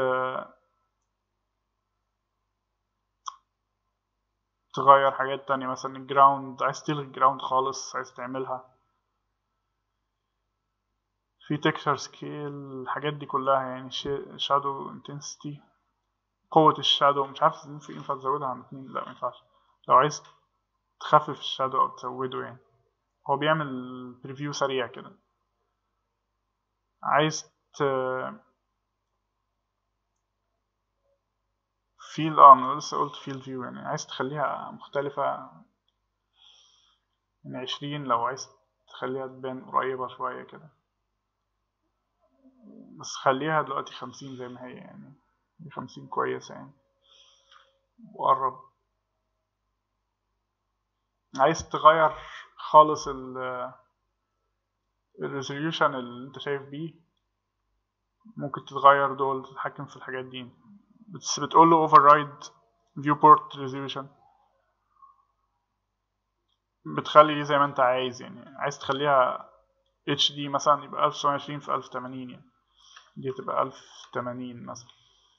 Speaker 1: تغير حاجات تانية مثلا الجراوند عايز تلغي الجراوند خالص عايز تعملها في تكشر سكيل الحاجات دي كلها يعني شادو انتنسيتي قوة الشادو مش عارف في ينفع تزودها عن اتنين لا مينفعش لو عايز تخفف الشادو او تزوده يعني هو بيعمل بريفيو سريع كده عايز ت... فيل اه انا لسه قلت فيل فيو يعني عايز تخليها مختلفة يعني عشرين لو عايز تخليها تبان قريبة شوية كده بس خليها دلوقتي خمسين زي ما هي يعني دي خمسين كويسة يعني وقرب عايز تغير خالص ال الريزوليوشن اللي انت شايف بيه ممكن تتغير دول تتحكم في الحاجات دي بس بتقول له override viewport resolution بتخلي زي ما انت عايز يعني عايز تخليها HD مثلا يبقى 1920 في 1080 يعني دي تبقى 1080 مثلا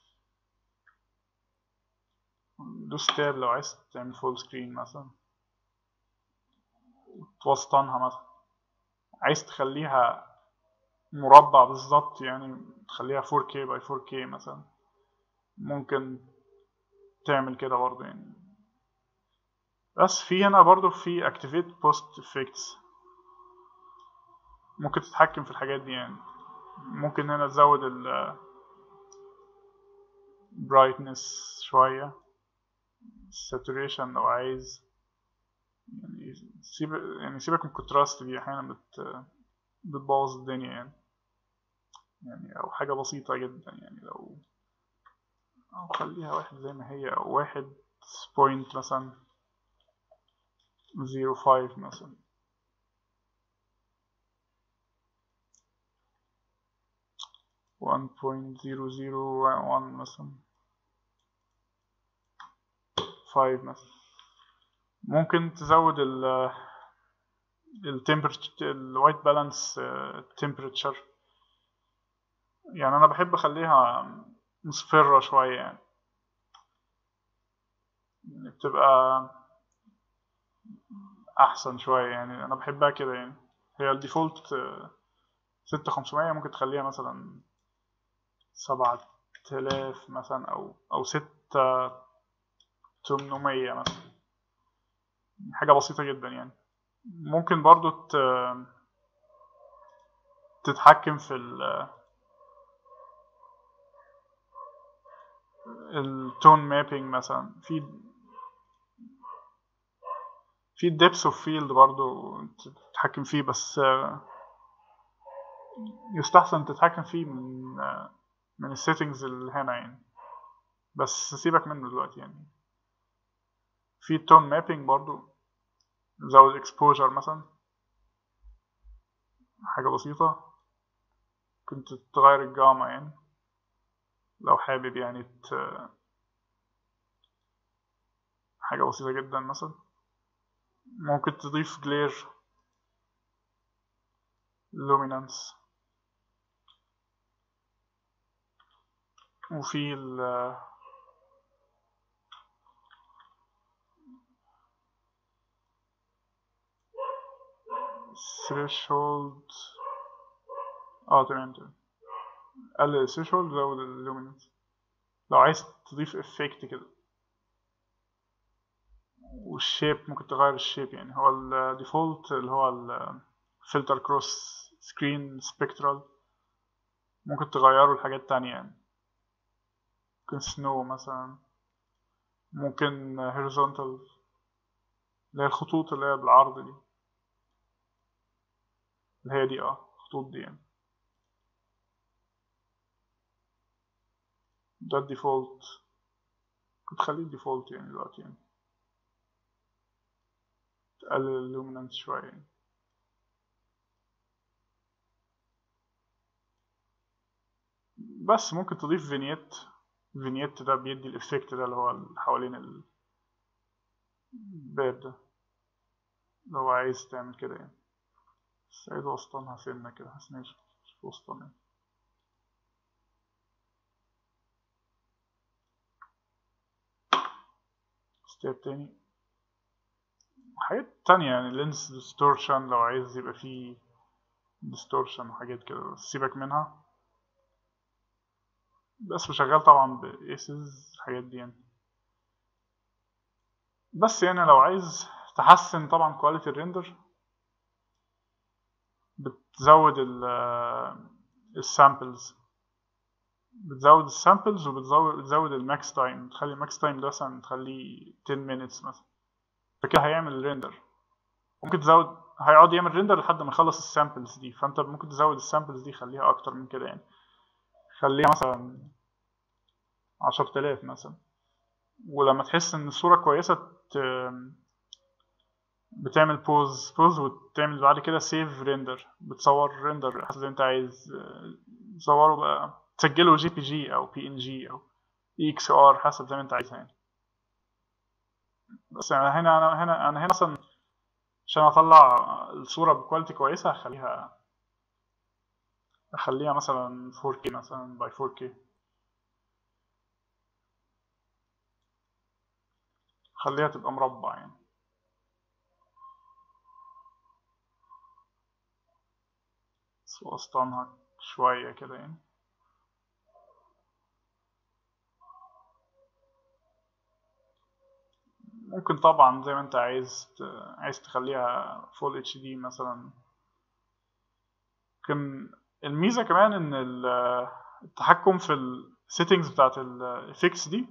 Speaker 1: دوس تاب لو عايز تعمل فول سكرين مثلا توسطنها مثلا عايز تخليها مربع بالظبط يعني تخليها 4K by 4K مثلا ممكن تعمل كده برضه يعني بس في هنا برضه في activate post effects ممكن تتحكم في الحاجات دي يعني ممكن هنا تزود ال brightness شوية saturation لو عايز يعني سيب يعني سيبك من الكونتراست دي احيانا بت بتبوظ الدنيا يعني يعني او حاجة بسيطة جدا يعني لو او خليها واحد زي ما هي او واحد بوينت مثلا زيرو فايف مثلا one point zero zero one مثلا five مثلا ممكن تزود ال التمبرتشر الوايت بالانس temperature يعني انا بحب اخليها مصفرة شوية يعني يعني بتبقى احسن شويه يعني انا بحبها كده يعني هي الديفولت ستة خمسمية ممكن تخليها مثلا سبعة آلاف مثلا أو أو ستة تمنمية مثلا حاجة بسيطة جدا يعني ممكن برضو ت... تتحكم في ال التون مابينج مثلا في في الدبس اوف فيلد برضو تتحكم فيه بس يستحسن تتحكم فيه من من السيتنجز اللي هنا يعني بس سيبك منه دلوقتي يعني في التون مابينج برضو زود اكسبوجر مثلا حاجة بسيطة كنت تغير الجاما يعني لو حابب يعني ت... حاجة بسيطة جدا مثلا ممكن تضيف جلير لومينانس وفي ال threshold اه تمام تمام قلل الثريشولد زود اللومينانس لو عايز تضيف افكت كده والشيب ممكن تغير الشيب يعني هو الديفولت اللي هو الفلتر كروس سكرين سبكترال ممكن تغيره لحاجات تانية يعني ممكن سنو مثلا ممكن هوريزونتال اللي هي الخطوط اللي هي بالعرض دي اللي هي دي اه الخطوط دي يعني ده الديفولت كنت خليه الديفولت يعني دلوقتي يعني تقلل اللومينانس شوية يعني. بس ممكن تضيف فينيت فينيت ده بيدي الافكت ده اللي هو حوالين الباب ده لو عايز تعمل كده يعني بس عايز اوسطنها سنة كده حاسس مش في وسطنا يعني. ستيب تاني حاجات تانية يعني لينس ديستورشن لو عايز يبقى فيه ديستورشن وحاجات كده بس سيبك منها بس شغال طبعا بإيسز الحاجات دي يعني بس يعني لو عايز تحسن طبعا كواليتي الريندر بتزود السامبلز بتزود السامبلز وبتزود بتزود الماكس تايم تخلي الماكس تايم ده مثلا تخليه 10 minutes مثلا فكده هيعمل الريندر ممكن تزود هيقعد يعمل ريندر لحد ما يخلص السامبلز دي فانت ممكن تزود السامبلز دي خليها اكتر من كده يعني خليها مثلا عشرة آلاف مثلا ولما تحس ان الصورة كويسة ت... بتعمل بوز بوز وتعمل بعد كده سيف ريندر بتصور ريندر حسب انت عايز تصوره بقى تسجله جي بي جي او بي ان جي او اي اكس ار حسب زي ما انت عايز يعني بس يعني هنا انا هنا انا هنا اصلا عشان اطلع الصورة بكواليتي كويسة هخليها اخليها مثلا 4K مثلا باي 4K خليها تبقى مربع يعني بس وسطنها شوية كده يعني ممكن طبعا زي ما انت عايز عايز تخليها فول اتش دي مثلا ممكن الميزة كمان ان التحكم في السيتنجز بتاعت الافكس دي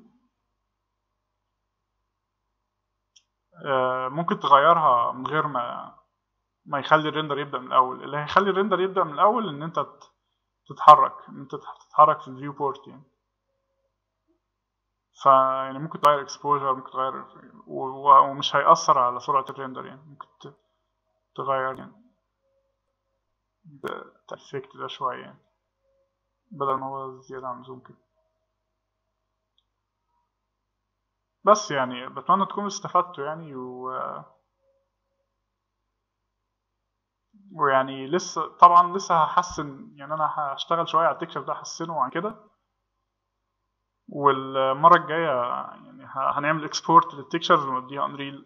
Speaker 1: ممكن تغيرها من غير ما ما يخلي الريندر يبدا من الاول اللي هيخلي الريندر يبدا من الاول ان انت تتحرك ان انت تتحرك في الفيو بورت يعني ف يعني ممكن تغير اكسبوجر ممكن تغير ومش هيأثر على سرعة الريندر يعني ممكن تغير يعني الافكت ده شوية يعني بدل ما هو زيادة عن اللزوم كده بس يعني بتمنى تكونوا استفدتوا يعني و ويعني لسه طبعا لسه هحسن يعني انا هشتغل شويه على التكشف ده احسنه عن كده والمره الجايه يعني ه- هنعمل اكسبورت للتكشرز ونوديها انريل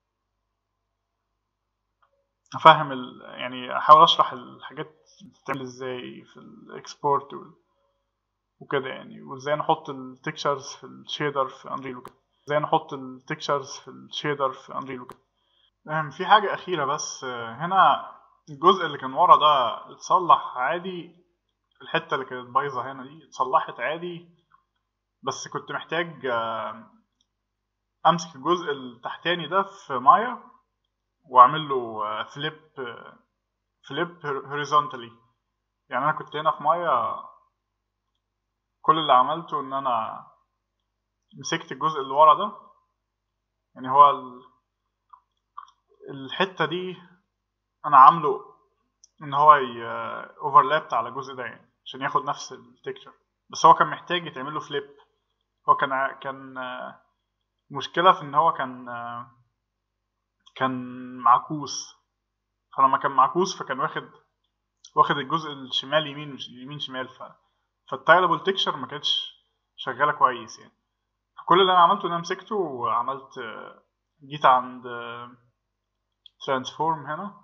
Speaker 1: افهم ال... يعني احاول اشرح الحاجات بتتعمل ازاي في الاكسبورت وال... وكده يعني وازاي نحط التكشرز في الشيدر في انريل وكده ازاي نحط التكشرز في الشيدر في انريل وكده أهم في حاجة أخيرة بس آه، هنا الجزء اللي كان ورا ده اتصلح عادي الحتة اللي كانت بايظة هنا دي اتصلحت عادي بس كنت محتاج آه، أمسك الجزء التحتاني ده في مايا وأعمل له فليب فليب هوريزونتالي يعني أنا كنت هنا في مايا كل اللي عملته إن أنا مسكت الجزء اللي ورا ده يعني هو ال- الحتة دي انا عامله ان هو اوفرلابت على الجزء ده يعني عشان ياخد نفس التكتشر بس هو كان محتاج يتعمل له فليب هو كان ع- كان آه، مشكلة في ان هو كان آه، كان معكوس فلما كان معكوس فكان واخد واخد الجزء الشمال يمين مش يمين شمال ف فالتايلابل تكشر ما كانتش شغالة كويس يعني كل اللي انا عملته ان انا مسكته وعملت آه، جيت عند ترانسفورم هنا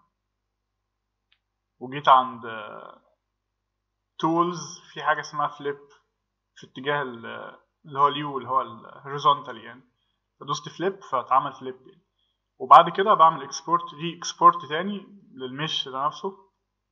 Speaker 1: وجيت عند تولز في حاجة اسمها فليب في اتجاه ال- اللي هو اليو اللي هو الهوريزونتال يعني فدوست فليب فاتعمل فليب يعني وبعد كده بعمل اكسبورت ري اكسبورت تاني للمش ده نفسه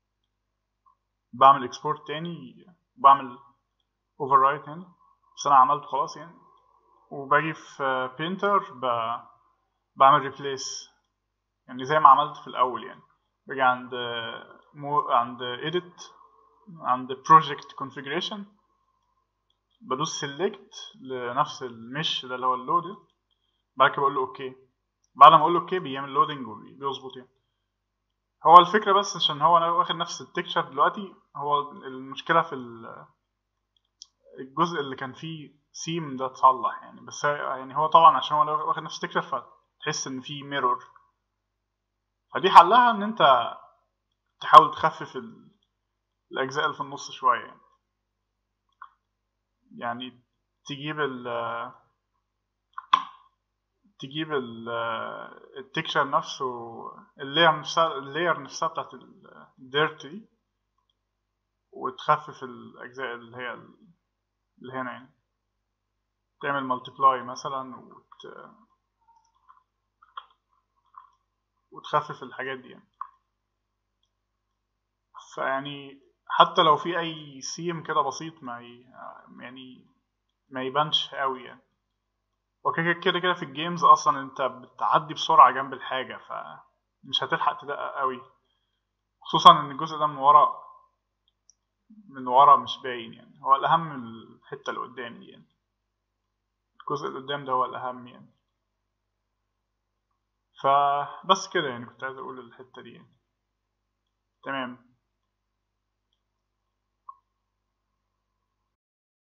Speaker 1: بعمل اكسبورت تاني بعمل اوفر رايت هنا بس انا عملته خلاص يعني وباجي في بينتر بعمل ريبليس يعني زي ما عملت في الاول يعني باجي عند مو عند edit عند project configuration بدوس select لنفس المش ده اللي هو اللود بعد كده بقول له اوكي بعد ما اقول له اوكي بيعمل لودنج وبيظبط يعني هو الفكره بس عشان هو انا واخد نفس التكشر دلوقتي هو المشكله في ال- الجزء اللي كان فيه سيم ده اتصلح يعني بس يعني هو طبعا عشان هو واخد نفس التكشر فتحس ان فيه ميرور فدي حلها ان انت تحاول تخفف ال- الاجزاء اللي في النص شويه يعني يعني تجيب ال تجيب ال التكشر نفسه اللاير نفسها اللاير نفسها بتاعت الديرت دي وتخفف الأجزاء اللي هي اللي هنا يعني تعمل ملتبلاي مثلا وت... وتخفف الحاجات دي يعني فيعني حتى لو في أي سيم كده بسيط ما ي... يعني ما يبانش قوي يعني وكده كده كده في الجيمز اصلا انت بتعدي بسرعه جنب الحاجه فمش هتلحق تدقق قوي خصوصا ان الجزء ده من ورا من ورا مش باين يعني هو الاهم الحته اللي قدام دي يعني الجزء اللي قدام ده هو الاهم يعني فبس كده يعني كنت عايز اقول الحته دي يعني تمام